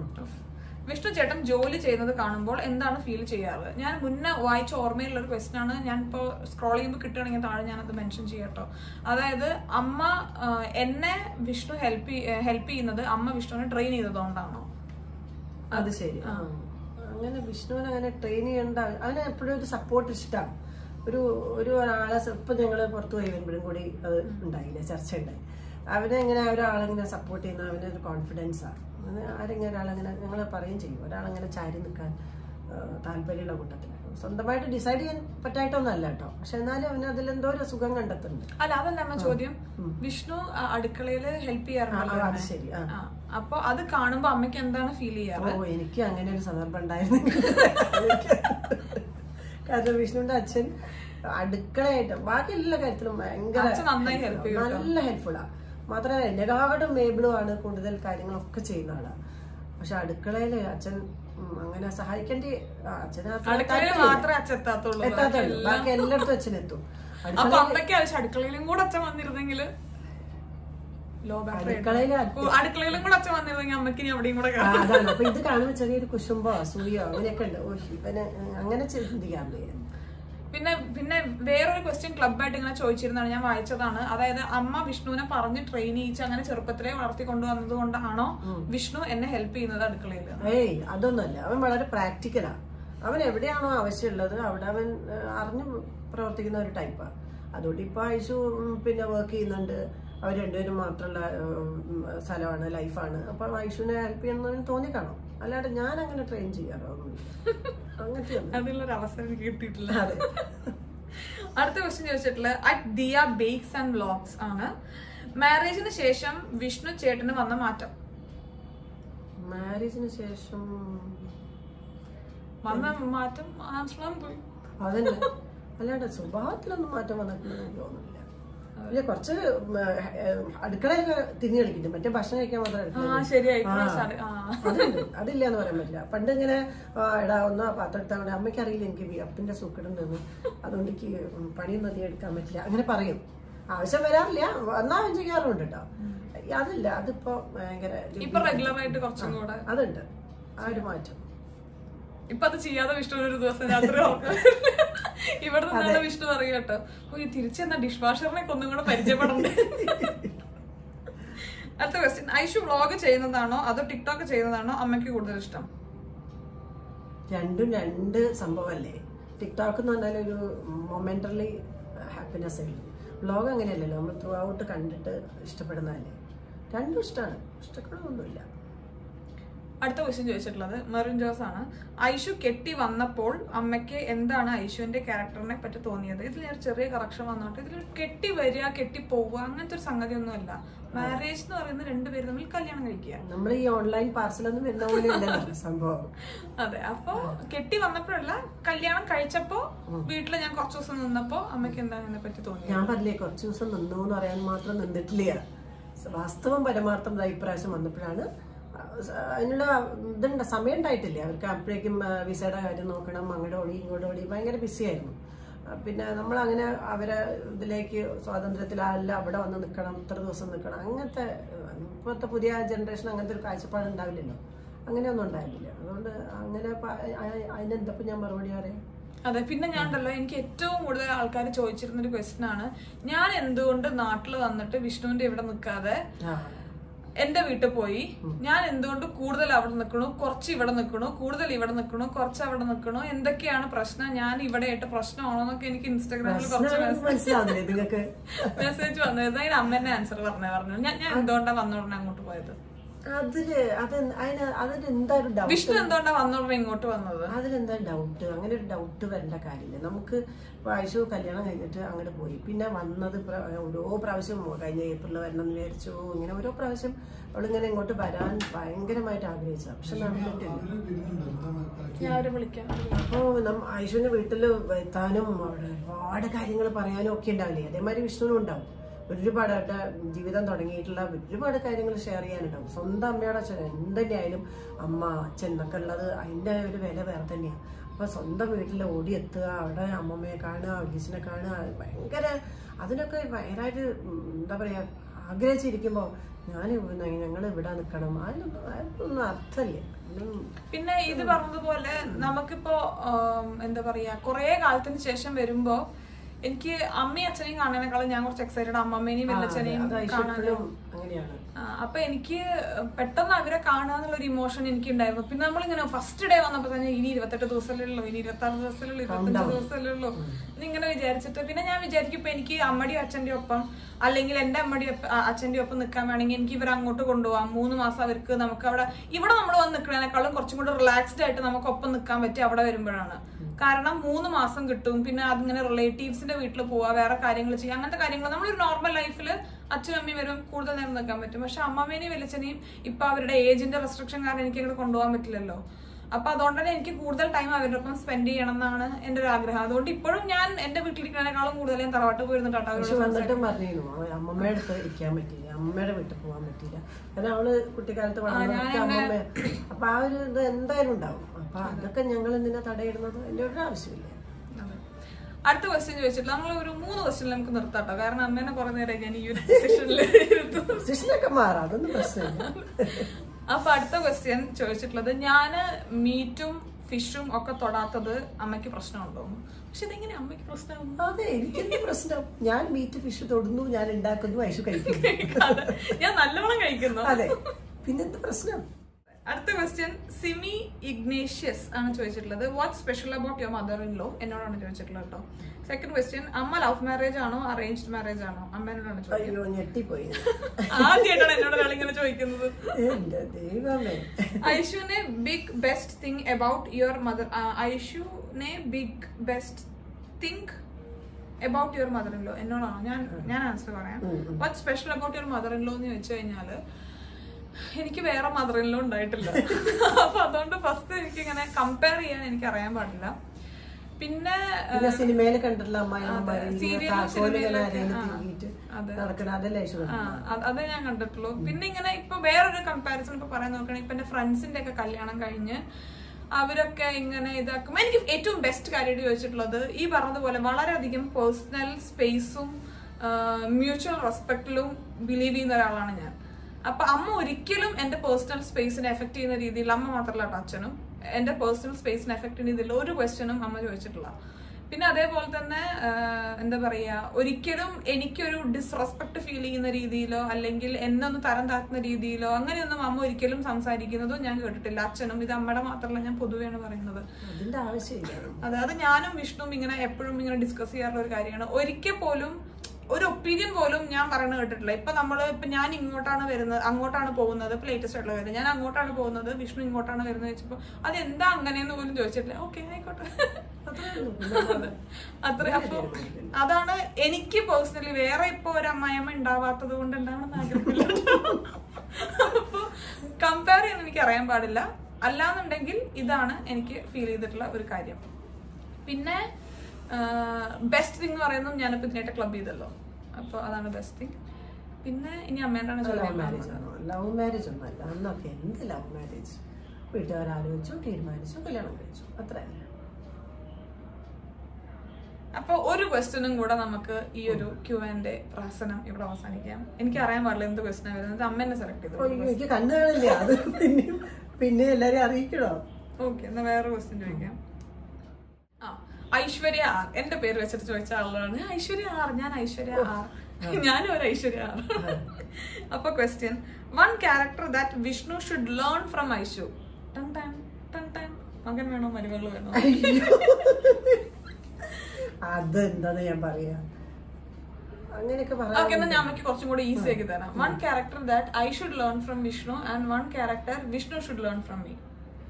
വിഷ്ണു ചേട്ടൻ ജോലി ചെയ്യുന്നത് കാണുമ്പോൾ എന്താണ് ഫീൽ ചെയ്യാറ് ഞാൻ മുന്നേ വായിച്ച ഓർമ്മയിലുള്ള ഒരു ക്വസ്റ്റ്യൻ ആണ് ഞാൻ ഇപ്പോൾ സ്ക്രോൾ ചെയ്യുമ്പോൾ കിട്ടുകയാണെങ്കിൽ താഴെ ഞാനത് മെൻഷൻ ചെയ്യട്ടോ അതായത് അമ്മ ആ, എന്നെ വിഷ്ണു ഹെൽപ്പ് ഹെൽപ്പ് ചെയ്യുന്നത് അമ്മ വിഷ്ണുവിനെ ട്രെയിൻ ചെയ്തതുകൊണ്ടാണോ അത് ശരി ആ. അങ്ങനെ വിഷ്ണുവിനെ അങ്ങനെ ട്രെയിൻ ചെയ്യേണ്ട അവന് എപ്പോഴും ഒരു സപ്പോർട്ട് ഇഷ്ടമാണ് ഒരു ഒരു ഒരാളെ ഇപ്പം ഞങ്ങൾ പുറത്ത് പോയി വരുമ്പോഴും കൂടി അത് ഉണ്ടായില്ല ചർച്ച ഉണ്ടായി അവനെ ഇങ്ങനെ ഒരാളിങ്ങനെ സപ്പോർട്ട് ചെയ്യുന്ന അവൻ്റെ ഒരു കോൺഫിഡൻസാണ് ആരെങ്കിലും ഒരാളങ്ങനെ ഞങ്ങൾ പറയുകയും ചെയ്യും ഒരാളങ്ങനെ ചാരി നിൽക്കാൻ ആ, താല്പര്യമുള്ള കൂട്ടത്തിലാണ് സ്വന്തമായിട്ട് ഡിസൈഡ് ചെയ്യാൻ പറ്റായിട്ടൊന്നല്ല കേട്ടോ പക്ഷെ എന്നാലും അവന് അതിലെന്തോ ഒരു സുഖം കണ്ടെത്തുന്നുണ്ട് അല്ല അതല്ല അമ്മ ചോദ്യം വിഷ്ണു ആ, അടുക്കളയില് ഹെൽപ്പ് ചെയ്യാറുണ്ടല്ലോ ആ, അത് അമ്മേ. ശരി, ആ. ആ, അപ്പൊ അത് കാണുമ്പോ അമ്മയ്ക്ക് എന്താണ് ഫീൽ ചെയ്യാറ് ഓ എനിക്ക് അങ്ങനെ ഒരു സന്ദർഭം ഉണ്ടായിരുന്നു കാരണം വിഷ്ണുവിന്റെ അച്ഛൻ അടുക്കളയായിട്ട് ബാക്കി എല്ലാ കാര്യത്തിലും ഭയങ്കര അച്ഛൻ നന്നായി help ചെയ്യും കേട്ടോ. നല്ല ഹെൽപ്ഫുള്ളാ മാത്രമല്ല എന്നെക്കാട്ടും മേബിളും ആണ് കൂടുതൽ കാര്യങ്ങളൊക്കെ ചെയ്യുന്ന ആളാ പക്ഷെ അടുക്കളയില് അച്ഛൻ ഉം, അങ്ങനെ സഹായിക്കേണ്ടി ആ, അച്ഛന് അത്ര അടുക്കളയിൽ താല്പര്യമില്ല. മാത്രമേ അച്ഛൻ എത്താത്തുള്ളൂ എത്താത്തുള്ളൂ ബാക്കി എല്ലായിടത്തും അച്ഛൻ എത്തും അപ്പൊ അടുക്കള അമ്മയ്ക്ക് ആവശ്യം അടുക്കളയിലും കൂടെ അച്ഛൻ വന്നിരുന്നെങ്കില് ലോ ബാറ്ററി അടുക്കളയില് അടുക്കളയിലും കൂടെ അച്ഛൻ വന്നിരുന്നെങ്കിൽ അമ്മയ്ക്ക് ഇനി അവിടെയും കൂടെ ആ, കാണാം അതാണ് അപ്പൊ ഇത് കാണുമ്പോ ചെറിയൊരു കുശുമ്പോ അസൂയോ അങ്ങനെയൊക്കെ ഉണ്ട് ഓ ഇവന് അങ്ങനെ ചിന്തിക്കാറില്ല ഞാൻ. പിന്നെ പിന്നെ വേറൊരു ക്വസ്റ്റ്യൻ ക്ലബായിട്ട് ഇങ്ങനെ ചോദിച്ചിരുന്നതാണ് ഞാൻ വായിച്ചതാണ് അതായത് അമ്മ വിഷ്ണുവിനെ പറഞ്ഞ് ട്രെയിൻ ചെയ്യിച്ച് അങ്ങനെ ചെറുപ്പത്തിലെ വളർത്തി കൊണ്ടുവന്നത് കൊണ്ടാണോ വിഷ്ണു എന്നെ ഹെൽപ്പ് ചെയ്യുന്നത് അടുക്കളയിൽ ഏയ് അതൊന്നുമല്ല അവൻ വളരെ പ്രാക്ടിക്കലാ അവൻ എവിടെയാണോ ആവശ്യമുള്ളത് അവിടെ അവൻ ഏഹ്, അറിഞ്ഞു പ്രവർത്തിക്കുന്ന ഒരു ടൈപ്പാണ് അതുകൊണ്ട് ഇപ്പൊ ഐഷു ഉം, പിന്നെ വർക്ക് ചെയ്യുന്നുണ്ട് അവർ രണ്ടുപേരും മാത്രമുള്ള ഉം, സ്ഥലമാണ് ലൈഫാണ് അപ്പൊ ഐഷുവിനെ ഹെൽപ്പ് ചെയ്യണമെന്ന് തോന്നി കാണും അല്ലാണ്ട് ഞാൻ അങ്ങനെ ട്രെയിൻ ചെയ്യാറൊന്നുമില്ല അങ്ങനത്തെ ഒന്നും. അതിലൊരു അവസരം എനിക്ക് കിട്ടിയിട്ടില്ല അതെ അടുത്ത ക്വസ്റ്റ്യൻ ചോദിച്ചിട്ടുള്ളത് at Diya bakes and vlogs ആണ് മാരേജിന് ശേഷം വിഷ്ണു ചേട്ടന് വന്ന മാറ്റം മാരേജിന് ശേഷം വന്ന മാറ്റം ആശ്രമം പോയി അതന്നെ അല്ലാണ്ട് സ്വഭാവത്തിലൊന്നും മാറ്റം വന്നിട്ടുണ്ടെന്ന് എനിക്ക് തോന്നുന്നില്ല പിന്നെ കുറച്ച് ഉം, ഏഹ്, അടുക്കളയൊക്കെ തിരിഞ്ഞു കളിക്കുന്നുണ്ട് മറ്റേ ഭക്ഷണം കഴിക്കാൻ മാത്രം ആ അടുക്കളയിൽ ശരിയായി ആ. ഇപ്രാവശ്യം ആ അതുണ്ട് അതില്ല എന്ന് പറയാൻ പറ്റില്ല പണ്ട് ഇങ്ങനെ ആ, എടാ ഒന്ന് ആ പാത്രം എടുത്താൽ മതി അമ്മയ്ക്ക് അറിയില്ല എനിക്ക് വിയർപ്പിന്റെ സൂക്കടുണ്ടെന്ന് അതുകൊണ്ട് എനിക്ക് ഉം, പണിയൊന്നും അധികം എടുക്കാൻ പറ്റില്ല അങ്ങനെ പറയും ആവശ്യം വരാറില്ല വന്നാ ചെയ്യാറുണ്ട് കേട്ടോ അതില്ല അതിപ്പോ ഭയങ്കര ഇപ്പൊ റെഗുലർ ആയിട്ട് കുറച്ചും കൂടെ അതുണ്ട് ആ ഒരു മാറ്റം ഇപ്പൊ അത് ചെയ്യാതെ വിഷ്ണു ഒരു ദിവസം രാത്രി ഉറക്കം ഇവിടെ നിന്നാണ് വിഷ്ണു പറയുക കേട്ടോ ഓ ഈ തിരിച്ചെന്ന ഡിഷ് വാഷറിനെ ഒന്നും കൂടെ പരിചയപ്പെടണ്ടേ അടുത്ത ക്വസ്റ്റ്യൻ ഐഷു വ്ളോഗ് ചെയ്യുന്നതാണോ അതോ ടിക്ടോക്ക് ചെയ്യുന്നതാണോ അമ്മയ്ക്ക് കൂടുതൽ ഇഷ്ടം രണ്ടും രണ്ട് സംഭവമല്ലേ ടിക്ടോക്ക് എന്ന് പറഞ്ഞാൽ ഒരു മൊമെന്റലി ഹാപ്പിനെസ് ആയി വ്ലോഗ് അങ്ങനെയല്ലല്ലോ നമ്മൾ ത്രൂ ഔട്ട് കണ്ടിട്ട് ഇഷ്ടപ്പെടുന്നതല്ലേ രണ്ടും ഇഷ്ടമാണ് ഇഷ്ടപ്പെടുന്നൊന്നുമില്ല അടുത്ത ക്വസ്റ്റ്യൻ ചോദിച്ചിട്ടുള്ളത് മെറിൻ ജോസ് ആണ് ഐഷു കെട്ടി വന്നപ്പോൾ അമ്മയ്ക്ക് എന്താണ് ഐഷുവിന്റെ ക്യാരക്ടറിനെ പറ്റി തോന്നിയത് ഇതിൽ ഞാൻ ഒരു ചെറിയ കറക്ഷൻ വന്നോട്ടെ ഇതിൽ കെട്ടി വരിക കെട്ടി പോവുക അങ്ങനത്തെ ഒരു സംഗതി ഒന്നുമല്ല മാരേജ് എന്ന് പറയുന്നത് രണ്ടുപേരും തമ്മിൽ കല്യാണം കഴിക്കുക നമ്മൾ ഈ ഓൺലൈൻ പാർസലൊന്നും വരുന്ന പോലെ ഉണ്ടല്ലോ സംഭവം അതെ അപ്പൊ കെട്ടി വന്നപ്പോഴല്ല കല്യാണം കഴിച്ചപ്പോ വീട്ടില് ഞാൻ കുറച്ചു ദിവസം നിന്നപ്പോ അമ്മയ്ക്ക് എന്താണ് ഇതിനെ പറ്റി തോന്നിയത് ഞാൻ പറഞ്ഞില്ലേ കുറച്ച് ദിവസം നിന്നു എന്ന് പറയാൻ മാത്രം നിന്നിട്ടില്ല വാസ്തവം പരമാർത്ഥം ദാ ഇപ്രാവശ്യം വന്നപ്പോഴാണ് അതിനുള്ള ഇതുണ്ട് സമയം ഉണ്ടായിട്ടില്ല അവർക്ക് അപ്പോഴേക്കും ആ, വിസയുടെ കാര്യം നോക്കണം അങ്ങോട്ട് ഓടി ഇങ്ങോട്ട് ഓടി ഭയങ്കര ബിസി ആയിരുന്നു ആ, പിന്നെ നമ്മൾ അങ്ങനെ അവരെ ഇതിലേക്ക് സ്വാതന്ത്ര്യത്തിലല്ല അവിടെ വന്ന് നിൽക്കണം ഇത്ര ദിവസം നിൽക്കണം അങ്ങനത്തെ ഇപ്പോഴത്തെ പുതിയ ജനറേഷൻ അങ്ങനത്തെ ഒരു കാഴ്ചപ്പാട് ഉണ്ടാവില്ലല്ലോ അങ്ങനെയൊന്നും ഉണ്ടായിരുന്നില്ല അതുകൊണ്ട് അങ്ങനെ പ- അ- അതിനെന്തപ്പം ഞാൻ മറുപടി പറയാം അതെ പിന്നെ ഞാൻ ഉണ്ടല്ലോ എനിക്ക് ഏറ്റവും കൂടുതൽ ആൾക്കാർ ചോദിച്ചിരുന്ന ഒരു ക്വസ്റ്റ്യൻ ആണ് ഞാൻ എന്തുകൊണ്ട് നാട്ടിൽ വന്നിട്ട് വിഷ്ണുവിന്റെ ഇവിടെ നിൽക്കാതെ ആ എന്റെ വീട്ടിൽ പോയി ഞാൻ എന്തുകൊണ്ട് കൂടുതൽ അവിടെ നിൽക്കണു കുറച്ച് ഇവിടെ നിൽക്കണു കൂടുതൽ ഇവിടെ നിൽക്കണു കുറച്ച് അവിടെ നിൽക്കണു എന്തൊക്കെയാണ് പ്രശ്നം ഞാൻ ഇവിടെ ആയിട്ട് പ്രശ്നമാണോ എന്നൊക്കെ എനിക്ക് ഇൻസ്റ്റാഗ്രാമിൽ കുറച്ച് പ്രശ്നം മനസ്സിലാവുന്നില്ലേ നിങ്ങൾക്ക് മെസ്സേജ് വന്നത് അതിന് അമ്മ തന്നെ ആൻസർ പറഞ്ഞേ പറഞ്ഞു ഞാൻ ഞാൻ എന്തുകൊണ്ടാ വന്ന ഉടനെ അങ്ങോട്ട് പോയത് അതില് അത് അതിന് അതിന് എന്താ ഒരു ഡൗട്ട് വിഷ്ണു എന്തുകൊണ്ടാ വന്ന ഉടനെ ഇങ്ങോട്ട് വന്നത് അതിലെന്താ ഡൗട്ട് അങ്ങനെ ഒരു ഡൗട്ട് വരേണ്ട കാര്യമില്ല നമുക്ക് പ്രാവശ്യം കല്യാണം കഴിഞ്ഞിട്ട് അങ്ങോട്ട് പോയി പിന്നെ വന്നത് പ്ര- ഓരോ പ്രാവശ്യം കഴിഞ്ഞ ഏപ്രിലിൽ വരണം എന്ന് വിചാരിച്ചു ഇങ്ങനെ ഓരോ പ്രാവശ്യം അവളിങ്ങനെ ഇങ്ങോട്ട് വരാൻ ഭയങ്കരമായിട്ട് ആഗ്രഹിച്ചു പക്ഷെ നടന്നിട്ടില്ല ഞാൻ അവരെ വിളിക്കാം അപ്പോൾ നമ്മ ഐശ്വര്യ വീട്ടിൽ എത്താനും അവിടെ ഒരുപാട് കാര്യങ്ങൾ പറയാനും ഒക്കെ ഉണ്ടാവില്ലേ അതേമാതിരി വിഷ്ണുവിനും ഉണ്ടാവും ഒരുപാട് അവരുടെ ജീവിതം തുടങ്ങിയിട്ടുള്ള ഒരുപാട് കാര്യങ്ങൾ ഷെയർ ചെയ്യാനുണ്ടാവും സ്വന്തം അമ്മയോട് അച്ഛൻ എന്തുതന്നെയായാലും അമ്മ അച്ഛൻ എന്നൊക്കെ ഉള്ളത് അതിൻ്റെ ഒരു വില വേറെ തന്നെയാണ് അപ്പോൾ സ്വന്തം വീട്ടിൽ ഓടിയെത്തുക അവിടെ അമ്മമ്മയെ കാണുക വലിയച്ഛനെ കാണുക ഭയങ്കര അതിനൊക്കെ ഭയങ്കരമായിട്ട് ഉം, എന്താ പറയുക ആഗ്രഹിച്ചിരിക്കുമ്പോൾ ഞാൻ ഞങ്ങൾ ഇവിടെ നിൽക്കണം അതിനൊന്നും അതിനൊന്നും അർത്ഥമില്ല അതിനൊന്നും പിന്നെ ഇത് പറഞ്ഞതുപോലെ നമുക്കിപ്പോ ആം, എന്താ പറയാ കുറെ കാലത്തിന് ശേഷം വരുമ്പോ എനിക്ക് അമ്മയും അച്ഛനെയും കാണാനേക്കാളും ഞാൻ കുറച്ച് എക്സൈറ്റഡ് അമ്മമ്മേനെയും വെല്ലച്ചനെയും അത് ഐഷു കാണാനും എപ്പോഴും അങ്ങനെയാണ് ആ, അപ്പൊ എനിക്ക് പെട്ടെന്ന് അവരെ കാണുക എന്നുള്ള ഒരു ഇമോഷൻ എനിക്ക് ഉണ്ടായിരുന്നു പിന്നെ നമ്മളിങ്ങനെ ഫസ്റ്റ് ഡേ വന്നപ്പോ തന്നെ ഇനി ഇരുപത്തെട്ട് ദിവസമല്ലേ ഉള്ളൂ ഇനി ഇരുപത്തി ആറ് ദിവസമല്ലേ ഉള്ളൂ ഇരുപത്തഞ്ച് ദിവസമല്ലേ ഉള്ളൂ എന്നിങ്ങനെ വിചാരിച്ചിട്ട് പിന്നെ ഞാൻ വിചാരിക്കും ഇപ്പൊ എനിക്ക് അമ്മയുടെ അച്ഛന്റെ ഒപ്പം അല്ലെങ്കിൽ എന്റെ അമ്മയുടെ അച്ഛന്റെ ഒപ്പം നിൽക്കാൻ വേണമെങ്കിൽ എനിക്ക് ഇവരെ അങ്ങോട്ട് കൊണ്ടുപോകാം മൂന്ന് മാസം അവർക്ക് നമുക്ക് അവിടെ ഇവിടെ നമ്മൾ വന്ന് നിൽക്കുന്നതിനേക്കാളും കുറച്ചും കൂടി റിലാക്സ്ഡ് ആയിട്ട് നമുക്ക് ഒപ്പം നിൽക്കാൻ പറ്റി അവിടെ വരുമ്പോഴാണ് കാരണം മൂന്ന് മാസം കിട്ടും പിന്നെ അതിങ്ങനെ റിലേറ്റീവ്സിന്റെ വീട്ടിൽ പോവാ വേറെ കാര്യങ്ങൾ ചെയ്യാം അങ്ങനത്തെ കാര്യങ്ങൾ നമ്മളൊരു നോർമൽ ലൈഫിൽ അച്ഛനും അമ്മയും വരും കൂടുതൽ നേരം നിൽക്കാൻ പറ്റും പക്ഷെ അമ്മമ്മേനെയും വെളിച്ചനെയും ഇപ്പൊ അവരുടെ ഏജിന്റെ റെസ്ട്രിക്ഷൻ കാരണം എനിക്ക് അങ്ങോട്ട് കൊണ്ടുപോകാൻ പറ്റില്ലല്ലോ അപ്പൊ അതുകൊണ്ട് തന്നെ എനിക്ക് കൂടുതൽ ടൈം അവരുടെ ഒപ്പം സ്പെൻഡ് ചെയ്യണം എന്നാണ് എന്റെ ഒരു ആഗ്രഹം അതുകൊണ്ട് ഇപ്പോഴും ഞാൻ എന്റെ വീട്ടിലിരിക്കുന്നതിനേക്കാളും കൂടുതൽ ഞാൻ തറവാട്ട് പോയിരുന്നിട്ട് പക്ഷെ അവരോട് വന്നിട്ടും പറഞ്ഞിരുന്നു അവ- അമ്മമ്മയുടെ അടുത്ത് ഇരിക്കാൻ പറ്റില്ല അമ്മയുടെ വീട്ടിൽ പോകാൻ പറ്റില്ല കാരണം അവള് കുട്ടിക്കാലത്ത് വളർന്നതൊക്കെ അമ്മമ്മ അപ്പൊ ആ ഒരു ഇത് എന്തായാലും ഉണ്ടാവും അപ്പൊ അതൊക്കെ ഞങ്ങൾ എന്തിനാ തടയിടുന്നത് അതിന്റെ ഒരു ആവശ്യമില്ല അതെ. അടുത്ത ക്വസ്റ്റ്യൻ ചോദിച്ചിട്ട് നമ്മൾ ഒരു മൂന്ന് ക്വസ്റ്റ്യൻ നമുക്ക് നിർത്താട്ടോ കാരണം അമ്മേനെ കുറെ നേരം ഞാൻ ഈ ഒരു സെഷനിൽ ഇരുത്തും പൊസിഷനൊക്കെ മാറാം അതൊന്നും പ്രശ്നമില്ല അപ്പൊ അടുത്ത ക്വസ്റ്റ്യൻ ചോദിച്ചിട്ടുള്ളത് ഞാന് മീറ്റും ഫിഷും ഒക്കെ തൊടാത്തത് അമ്മയ്ക്ക് പ്രശ്നമുണ്ടോ പക്ഷെ ഇതെങ്ങനെ അമ്മയ്ക്ക് പ്രശ്നമാകും അതെ എനിക്കെന്ത് പ്രശ്നം ഞാൻ മീറ്റ് ഫിഷ് തൊടുന്നു ഞാൻ ഉണ്ടാക്കുന്നു ഐഷു കഴിക്കുന്നു അതെ. ഞാൻ നല്ലോണം കഴിക്കുന്നു അതെ പിന്നെന്ത് പ്രശ്നം അടുത്ത ക്വസ്റ്റ്യൻ സിമി ഇഗ്നേഷ്യസ് ആണ് ചോദിച്ചിട്ടുള്ളത് what special about your mother in law എന്നോടാണ് ചോദിച്ചിട്ടുള്ളത് കേട്ടോ സെക്കൻഡ് ക്വസ്റ്റ്യൻ അമ്മ ലവ് മാരേജ് ആണോ അറേഞ്ച്ഡ് മാരേജ് ആണോ അമ്മേനോടാണ് ചോദിക്കുന്നത് അയ്യോ ഞെട്ടിപ്പോയി ആദ്യമായിട്ടാണ് എന്നോട് ഒരാൾ ഇങ്ങനെ ചോദിക്കുന്നത് എന്റെ ദൈവമേ ഐഷുനെ big best thing about your mother in big best thing about your mother in law എന്നോടാണോ ഞാൻ ഞാൻ ആൻസർ പറയാം what special about your mother in law എന്ന് ചോദിച്ചു കഴിഞ്ഞാല് എനിക്ക് വേറെ മദർ ഇൻ ലോ ഉണ്ടായിട്ടില്ല അപ്പൊ അതുകൊണ്ട് ഫസ്റ്റ് എനിക്ക് ഇങ്ങനെ കമ്പയർ ചെയ്യാൻ എനിക്ക് അറിയാൻ പാടില്ല പിന്നെ പിന്നെ സിനിമയിൽ കണ്ടിട്ടുള്ള അമ്മായിമാര് serial ഉം താക്കോലിങ്ങനെ സിനിമയിലൊക്കെ, അരയിൽ ആ, തിരിയിട്ട് അതെ. നടക്കണ അതല്ലേ ഐഷു ആ, അത് അതേ ഞാൻ കണ്ടിട്ടുള്ളൂ പിന്നെ ഇങ്ങനെ ഇപ്പൊ വേറൊരു കമ്പാരിസൺ ഇപ്പൊ പറയാൻ നോക്കണെങ്കിൽ ഇപ്പൊ എന്റെ ഫ്രണ്ട്സിന്റെ ഒക്കെ കല്യാണം കഴിഞ്ഞ് അവരൊക്കെ ഇങ്ങനെ ഇതാക്കും എനിക്ക് ഏറ്റവും ബെസ്റ്റ് കാര്യമായിട്ട് ചോദിച്ചിട്ടുള്ളത് ഈ പറഞ്ഞതുപോലെ വളരെയധികം പേഴ്സണൽ സ്പേസും മ്യൂച്വൽ റെസ്പെക്റ്റിലും ബിലീവ് ചെയ്യുന്ന ഒരാളാണ് ഞാൻ അപ്പൊ അമ്മ ഒരിക്കലും എന്റെ പേഴ്സണൽ സ്പേസിനെ എഫക്ട് ചെയ്യുന്ന രീതിയിൽ അമ്മ മാത്രമല്ല കേട്ടോ അച്ഛനും എന്റെ പേഴ്സണൽ സ്പേസിനെ എഫക്ട് ചെയ്യുന്ന രീതിയിൽ ഒരു ക്വസ്റ്റ്യനും അമ്മ ചോദിച്ചിട്ടില്ല പിന്നെ അതേപോലെ തന്നെ ആഹ്, എന്താ പറയാ ഒരിക്കലും എനിക്കൊരു ഡിസ്റെസ്പെക്ട് ഫീൽ ചെയ്യുന്ന രീതിയിലോ അല്ലെങ്കിൽ എന്നെ ഒന്ന് തരം താഴ്ത്തുന്ന രീതിയിലോ അങ്ങനെയൊന്നും അമ്മ ഒരിക്കലും സംസാരിക്കുന്നതും ഞാൻ കേട്ടിട്ടില്ല അച്ഛനും ഇത് അമ്മയുടെ മാത്രമല്ല ഞാൻ പൊതുവെയാണ് പറയുന്നത് അതിന്റെ ആവശ്യമില്ല അതായത് ഞാനും വിഷ്ണുവും ഇങ്ങനെ എപ്പോഴും ഇങ്ങനെ ഡിസ്കസ് ചെയ്യാറുള്ള ഒരു കാര്യമാണ് ഒരിക്കൽ പോലും ഒരു ഒപ്പീനിയൻ പോലും ഞാൻ പറയുന്നത് കേട്ടിട്ടില്ല ഇപ്പൊ നമ്മള് ഇപ്പൊ ഞാൻ ഇങ്ങോട്ടാണ് വരുന്നത് അങ്ങോട്ടാണ് പോകുന്നത് ഇപ്പൊ ലേറ്റസ്റ്റ് ആയിട്ടുള്ള വരുന്നത് ഞാൻ അങ്ങോട്ടാണ് പോകുന്നത് വിഷ്ണു ഇങ്ങോട്ടാണ് വരുന്നത് വെച്ചപ്പോ അത് എന്താ അങ്ങനെയെന്ന് പോലും ചോദിച്ചിട്ടില്ല ഓക്കെ ആയിക്കോട്ടെ അത്രേ ഉള്ളൂ. പിന്നെ അത്ര അപ്പൊ അതാണ് എനിക്ക് പേഴ്സണലി വേറെ ഇപ്പൊ ഒരു അമ്മായിയമ്മ ഉണ്ടാവാത്തത് കൊണ്ട് ഉണ്ടാവണമെന്ന് ആഗ്രഹമില്ല അപ്പൊ കമ്പയർ ചെയ്യാൻ എനിക്ക് അറിയാൻ പാടില്ല അല്ലാന്നുണ്ടെങ്കിൽ ഇതാണ് എനിക്ക് ഫീൽ ചെയ്തിട്ടുള്ള ഒരു കാര്യം പിന്നെ ബെസ്റ്റ് തിങ് എന്ന് പറയുന്നത് ഞാനിപ്പോ ഇതിനായിട്ട് ക്ലബ് ചെയ്തല്ലോ അപ്പൊ അതാണ് ബെസ്റ്റ് തിങ് പിന്നെ ഇനി അമ്മേണ്ടാണ് ലവ് ചോദ്യം മാരേജ് ആണോ ലവ് മാരേജ് ഒന്നല്ല അന്നൊക്കെ എന്ത് ലവ് മാരേജ് വീട്ടുകാർ ആലോചിച്ചു തീരുമാനിച്ചു കല്യാണം കഴിച്ചു അത്ര അപ്പൊ ഒരു ക്വസ്റ്റ്യനും കൂടെ നമുക്ക് ഈ ഒരു ക്യൂ ആൻഡ് പ്രഹസനം ഇവിടെ അവസാനിക്കാം എനിക്ക് അറിയാൻ പാടില്ല എന്ത് ക്വസ്റ്റ്യൻ വരുന്നത് അമ്മ എന്നെ സെലക്ട് ചെയ്തു എനിക്ക് കണ്ണു കാണില്ല അത് പിന്നെ പിന്നെ എല്ലാരും അറിയിക്കണോ ഓക്കെ എന്നാ വേറെ ക്വസ്റ്റ്യൻ ചോദിക്കാം ആ ഐശ്വര്യ ആർ എന്റെ പേര് വെച്ചിട്ട് ചോദിച്ച ആളാണ് ഐശ്വര്യ ആർ ഞാൻ ഐശ്വര്യ ആർ ഞാനും ഒരു ഐശ്വര്യ ആർ അപ്പൊ question one character that Vishnu should learn from Aishu ടൺ ടൺ ടൺ ടൺ മകൻ വേണോ മരുമകൾ വേണോ അതെന്താന്ന് ഞാൻ പറയാ അങ്ങനെയൊക്കെ ഓക്കെ പറയാം എന്നാ ഞാൻ അമ്മയ്ക്ക് കുറച്ചും കൂടി ഈസി ആക്കി തരാം one character that I should learn from Vishnu and one character Vishnu should learn from me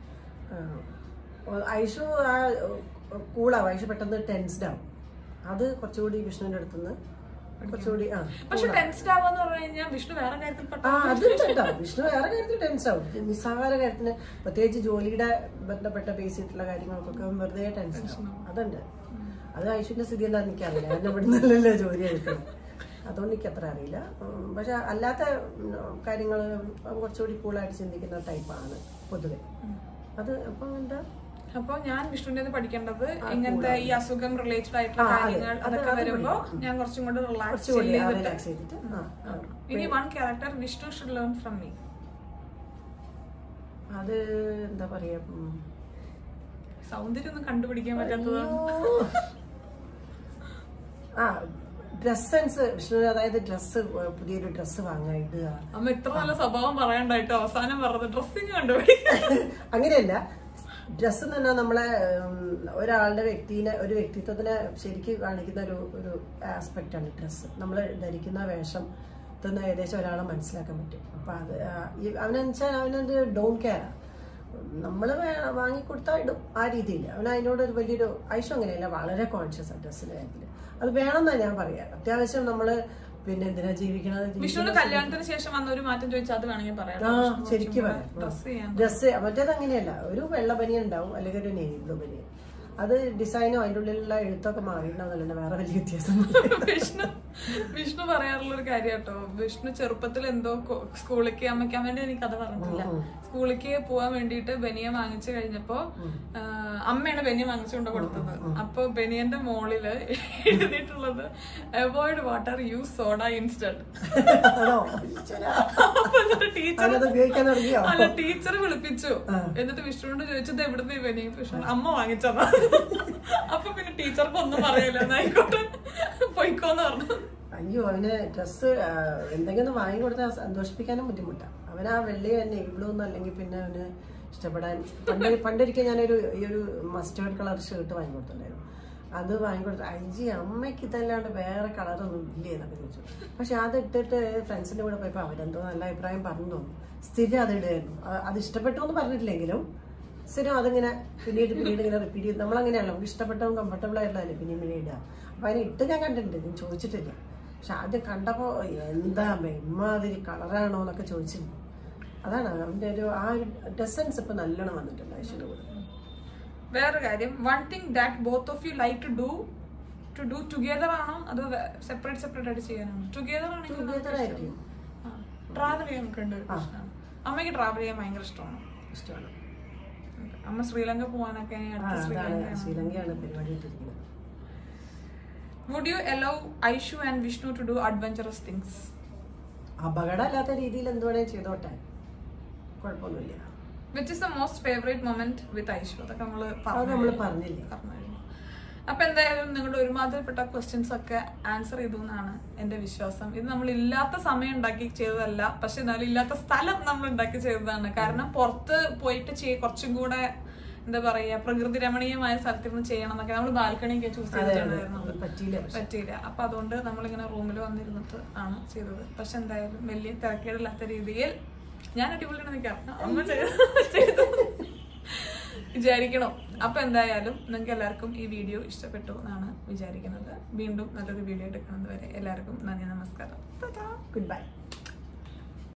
Aishu ആ കൂളാവും ഐഷു പെട്ടെന്ന് ടെൻസ്ഡ് ആവും അത് കുറച്ചുകൂടി വിഷ്ണുവിന്റെ അടുത്തുനിന്ന് കുറച്ചുകൂടി ആ പക്ഷെ ടെൻസ്ഡ് ആവാന്ന് പറഞ്ഞു കഴിഞ്ഞാൽ വിഷ്ണു വേറെ കാര്യത്തിൽ പെട്ട ആ അതും കേട്ടോ വിഷ്ണു വേറെ കാര്യത്തിൽ ടെൻസ് ആവും നിസ്സാര കാര്യത്തിന് പ്രത്യേകിച്ച് ജോലിയുടെ ബന്ധപ്പെട്ട ബേസ് ചെയ്തിട്ടുള്ള കാര്യങ്ങൾക്കൊക്കെ വെറുതെ ടെൻഷൻ ആവും അതുണ്ട് അത് ഐശ്വര്യ സ്ഥിതി എന്താ എനിക്കറിയില്ല എന്നെ ഇവിടെ നിന്നല്ലല്ലോ ജോലി എടുക്കുന്നത് അതുകൊണ്ട് എനിക്ക് അത്ര അറിയില്ല ഉം, പക്ഷെ അല്ലാത്ത കാര്യങ്ങൾ കുറച്ചുകൂടി കൂളായിട്ട് ചിന്തിക്കുന്ന ടൈപ്പാണ് പൊതുവെ അത് അപ്പൊ എന്താ അപ്പൊ ഞാൻ വിഷ്ണുവിന്റെ പഠിക്കേണ്ടത് ഇങ്ങനത്തെ ഈ അസുഖം റിലേറ്റഡ് ആയിട്ടുള്ള ആ, അതെ. കാര്യങ്ങൾ അത് അതൊക്കെ അത് വരുമ്പോ പഠിക്കണം. ഞാൻ കുറച്ചും കൂടി റിലാക്സ് കുറച്ചുകൂടി ചെയ്തിട്ട് റിലാക്സ് ചെയ്തിട്ട് ആ, ആ. ഇനി one character Vishnu should learn from me അത് എന്താ പറയാ ഉം. സൗന്ദര്യം ഒന്നും കണ്ടുപിടിക്കാൻ പറ്റാത്തതാണ് അയ്യോ. ആ ഡ്രസ് സെൻസ് വിഷ്ണു അതായത് ഡ്രസ്സ് പുതിയൊരു ഡ്രസ്സ് വാങ്ങാൻ ഇടുക അമ്മ ഇത്ര നല്ല സ്വഭാവം പറയാണ്ടായിട്ട് അവസാനം പറഞ്ഞത് ഡ്രസ്സിങ് കണ്ടുപിടി അങ്ങനെയല്ല ഡ്രസ്സ് എന്ന് പറഞ്ഞാൽ നമ്മളെ ഉം, ഒരാളുടെ വ്യക്തിനെ ഒരു വ്യക്തിത്വത്തിനെ ശരിക്കും കാണിക്കുന്ന ഒരു ഒരു ആസ്പെക്റ്റ് ആണ് ഡ്രസ്സ് നമ്മൾ ധരിക്കുന്ന വേഷം തന്നെ ഏകദേശം ഒരാളെ മനസ്സിലാക്കാൻ പറ്റും അപ്പൊ അത് ആ, ഈ- അവനെന്ന് വെച്ചാൽ അവനത് ഡോൺ കെയർ നമ്മൾ വാങ്ങിക്കൊടുത്താൽ ഇടും ആ രീതിയിൽ അവൻ അതിനോട് ഒരു വലിയൊരു ഐശ്വം അങ്ങനെയല്ല വളരെ കോൺഷ്യസ് ആണ് ഡ്രസ്സിന്റെ കാര്യത്തിൽ അത് വേണമെന്നാണ് ഞാൻ പറയാം അത്യാവശ്യം നമ്മള് പിന്നെ എന്തിനാ ജീവിക്കണത് വിഷ്ണുവിന്റെ കല്യാണത്തിന് ശേഷം വന്ന ഒരു മാറ്റം ചോദിച്ചാൽ അത് വേണമെങ്കിൽ പറയാം ആ ശരിക്കും ഡ്രസ് ചെയ്യാൻ ഡ്രസ് മറ്റേത് അങ്ങനെയല്ല ഒരു വെള്ള ബനിയൻ ഉണ്ടാവും അല്ലെങ്കിൽ ഒരു നേവി ബ്ലൂ ബനിയൻ അത് ഡിസൈനോ അതിൻ്റെ ഉള്ളിലുള്ള എഴുത്തൊക്കെ മാറിയിട്ടുണ്ടാവുന്നല്ല വേറെ വലിയ വ്യത്യാസം വിഷ്ണു വിഷ്ണു പറയാറുള്ള ഒരു കാര്യം കേട്ടോ വിഷ്ണു ചെറുപ്പത്തിൽ എന്തോ കൊ- സ്കൂളിലേക്ക് അമ്മയ്ക്ക് അമ്മേന്റെ എനിക്ക് കഥ പറഞ്ഞിട്ടില്ല സ്കൂളിലേക്ക് പോവാൻ വേണ്ടിയിട്ട് ബനിയ വാങ്ങിച്ചു കഴിഞ്ഞപ്പോ ആ, അമ്മയാണ് ബനിയ വാങ്ങിച്ചുകൊണ്ട് കൊടുത്തത് അപ്പൊ ബനിയന്റെ മോളില് എഴുതിയിട്ടുള്ളത് avoid water use soda instant ആണോ അപ്പൊ എന്നിട്ട് ടീച്ചർ അവനത് ഉപയോഗിക്കാൻ തുടങ്ങിയോ അല്ല ടീച്ചർ വിളിപ്പിച്ചു എന്നിട്ട് വിഷ്ണുവിനോട് ചോദിച്ചത് എവിടുന്ന് ഇവനെ വിഷ്ണു അമ്മ വാങ്ങിച്ചതാ അപ്പൊ പിന്നെ ടീച്ചർക്ക് ഒന്നും പറയില്ല എന്നായിക്കോട്ടെ പൊയ്ക്കോന്ന് പറഞ്ഞു അയ്യോ അവന് ഡ്രസ്സ് എന്തെങ്കിലും വാങ്ങി കൊടുത്താൽ സന്തോഷിപ്പിക്കാനും ബുദ്ധിമുട്ടാണ് അവൻ ആ വെള്ളി തന്നെ ഇവിളോ ഒന്നും അല്ലെങ്കിൽ പിന്നെ അവന് ഇഷ്ടപ്പെടാൻ പണ്ട് പണ്ടൊരിക്കൽ ഞാനൊരു ഈ ഒരു മസ്റ്റേർഡ് കളർ ഷർട്ട് വാങ്ങി കൊടുത്തിട്ടുണ്ടായിരുന്നു അത് വാങ്ങിക്കൊടുത്തു അഞ്ചി അമ്മയ്ക്ക് ഇതല്ലാണ്ട് വേറെ കളറൊന്നും ഇല്ലേ എന്നൊക്കെ ചോദിച്ചു പക്ഷെ അത് ഇട്ടിട്ട് ഫ്രണ്ട്സിന്റെ കൂടെ പോയപ്പോൾ അവരെന്തോ നല്ല അഭിപ്രായം പറഞ്ഞു തോന്നുന്നു സ്ഥിരം അത് ഇടുമായിരുന്നു അ- അത് ഇഷ്ടപ്പെട്ടു എന്ന് പറഞ്ഞിട്ടില്ലെങ്കിലും സ്ഥിരം അതിങ്ങനെ പിന്നീട് പിന്നീട് ഇങ്ങനെ റിപ്പീറ്റ് ചെയ്ത് നമ്മളങ്ങനെയല്ല നമുക്ക് ഇഷ്ടപ്പെട്ടവും കംഫർട്ടബിൾ ആയിട്ടുള്ളതല്ലേ പിന്നെയും പിന്നെ ഇടുക അപ്പൊ അതിന് ഇട്ട് ഞാൻ കണ്ടിട്ടുണ്ട് ഞാൻ ചോദിച്ചിട്ടില്ല പക്ഷെ ആദ്യം കണ്ടപ്പോ എന്താ ഇമ്മാതിരി കളറാണോ എന്നൊക്കെ ചോദിച്ചിരുന്നു അതാണ് അവന്റെ ഒരു ആ ഒരു ഡെസൻസ് ഇപ്പൊ നല്ലോണം വന്നിട്ടുണ്ട് ഐശ്വര്യ കൂടെ വേറെ കാര്യം one thing that both of you like to do to do together ആണോ അതോ സെപ്പറേറ്റ് സെപ്പറേറ്റ് ആയിട്ട് ചെയ്യാനാണോ ടുഗെദർ ആണെങ്കിൽ Together ആയിരിക്കും. ട്രാവൽ ചെയ്യാൻ ഒക്കെ ഉണ്ട് ഒരു പ്രശ്നമാണ് അമ്മയ്ക്ക് ട്രാവൽ ചെയ്യാൻ ഭയങ്കര ഇഷ്ടമാണ് ഇഷ്ടമാണ് അമ്മ ശ്രീലങ്ക പോകാനൊക്കെ ആ അടുത്ത അതാണ് ശ്രീലങ്ക ശ്രീലങ്കയാണ് പരിപാടി ഇട്ടിരിക്കുന്നത് would you allow Aishu and Vishnu to do adventurous things അപകടമല്ലാത്ത രീതിയിൽ എന്ത് വേണേ ചെയ്തോട്ടെ കുഴപ്പമൊന്നുമില്ല which is the most favourite moment with Aishu അതൊക്കെ നമ്മള് അത് നമ്മൾ പറഞ്ഞില്ലേ പറഞ്ഞു കഴിഞ്ഞു. അപ്പൊ എന്തായാലും നിങ്ങളുടെ ഒരുമാതിരിപ്പെട്ട ക്വസ്റ്റ്യൻസ് ഒക്കെ ആൻസർ ചെയ്തു എന്നാണ് എന്റെ വിശ്വാസം ഇത് നമ്മൾ ഇല്ലാത്ത സമയം ഉണ്ടാക്കി ചെയ്തതല്ല പക്ഷെ എന്നാലും ഇല്ലാത്ത സ്ഥലം നമ്മൾ ഉണ്ടാക്കി ചെയ്തതാണ് കാരണം പുറത്ത് പോയിട്ട് ചെയ്യ കുറച്ചും കൂടെ എന്താ പറയാ പ്രകൃതി രമണീയമായ സ്ഥലത്തിരുന്ന് ചെയ്യണം എന്നൊക്കെ നമ്മൾ ബാൽക്കണിയൊക്കെ ചൂസ് ചെയ്തിട്ടുണ്ടായിരുന്നു അത് പറ്റിയില്ല പക്ഷെ പറ്റിയില്ല അപ്പൊ അതുകൊണ്ട് നമ്മളിങ്ങനെ റൂമിൽ വന്നിരുന്നിട്ട് ആണ് ചെയ്തത് പക്ഷെ എന്തായാലും വലിയ തിരക്കേടില്ലാത്ത രീതിയിൽ ഞാൻ അടിപൊളിയാണ് നിൽക്കാം അമ്മ ചെയ്ത- ചെയ്തു വിചാരിക്കണം അപ്പൊ എന്തായാലും നിങ്ങൾക്ക് എല്ലാവർക്കും ഈ വീഡിയോ ഇഷ്ടപ്പെട്ടു എന്നാണ് വിചാരിക്കുന്നത് വീണ്ടും നല്ലൊരു വീഡിയോ എടുക്കുന്നത് വരെ എല്ലാവർക്കും നന്ദി നമസ്കാരം Ta-ta. Good bye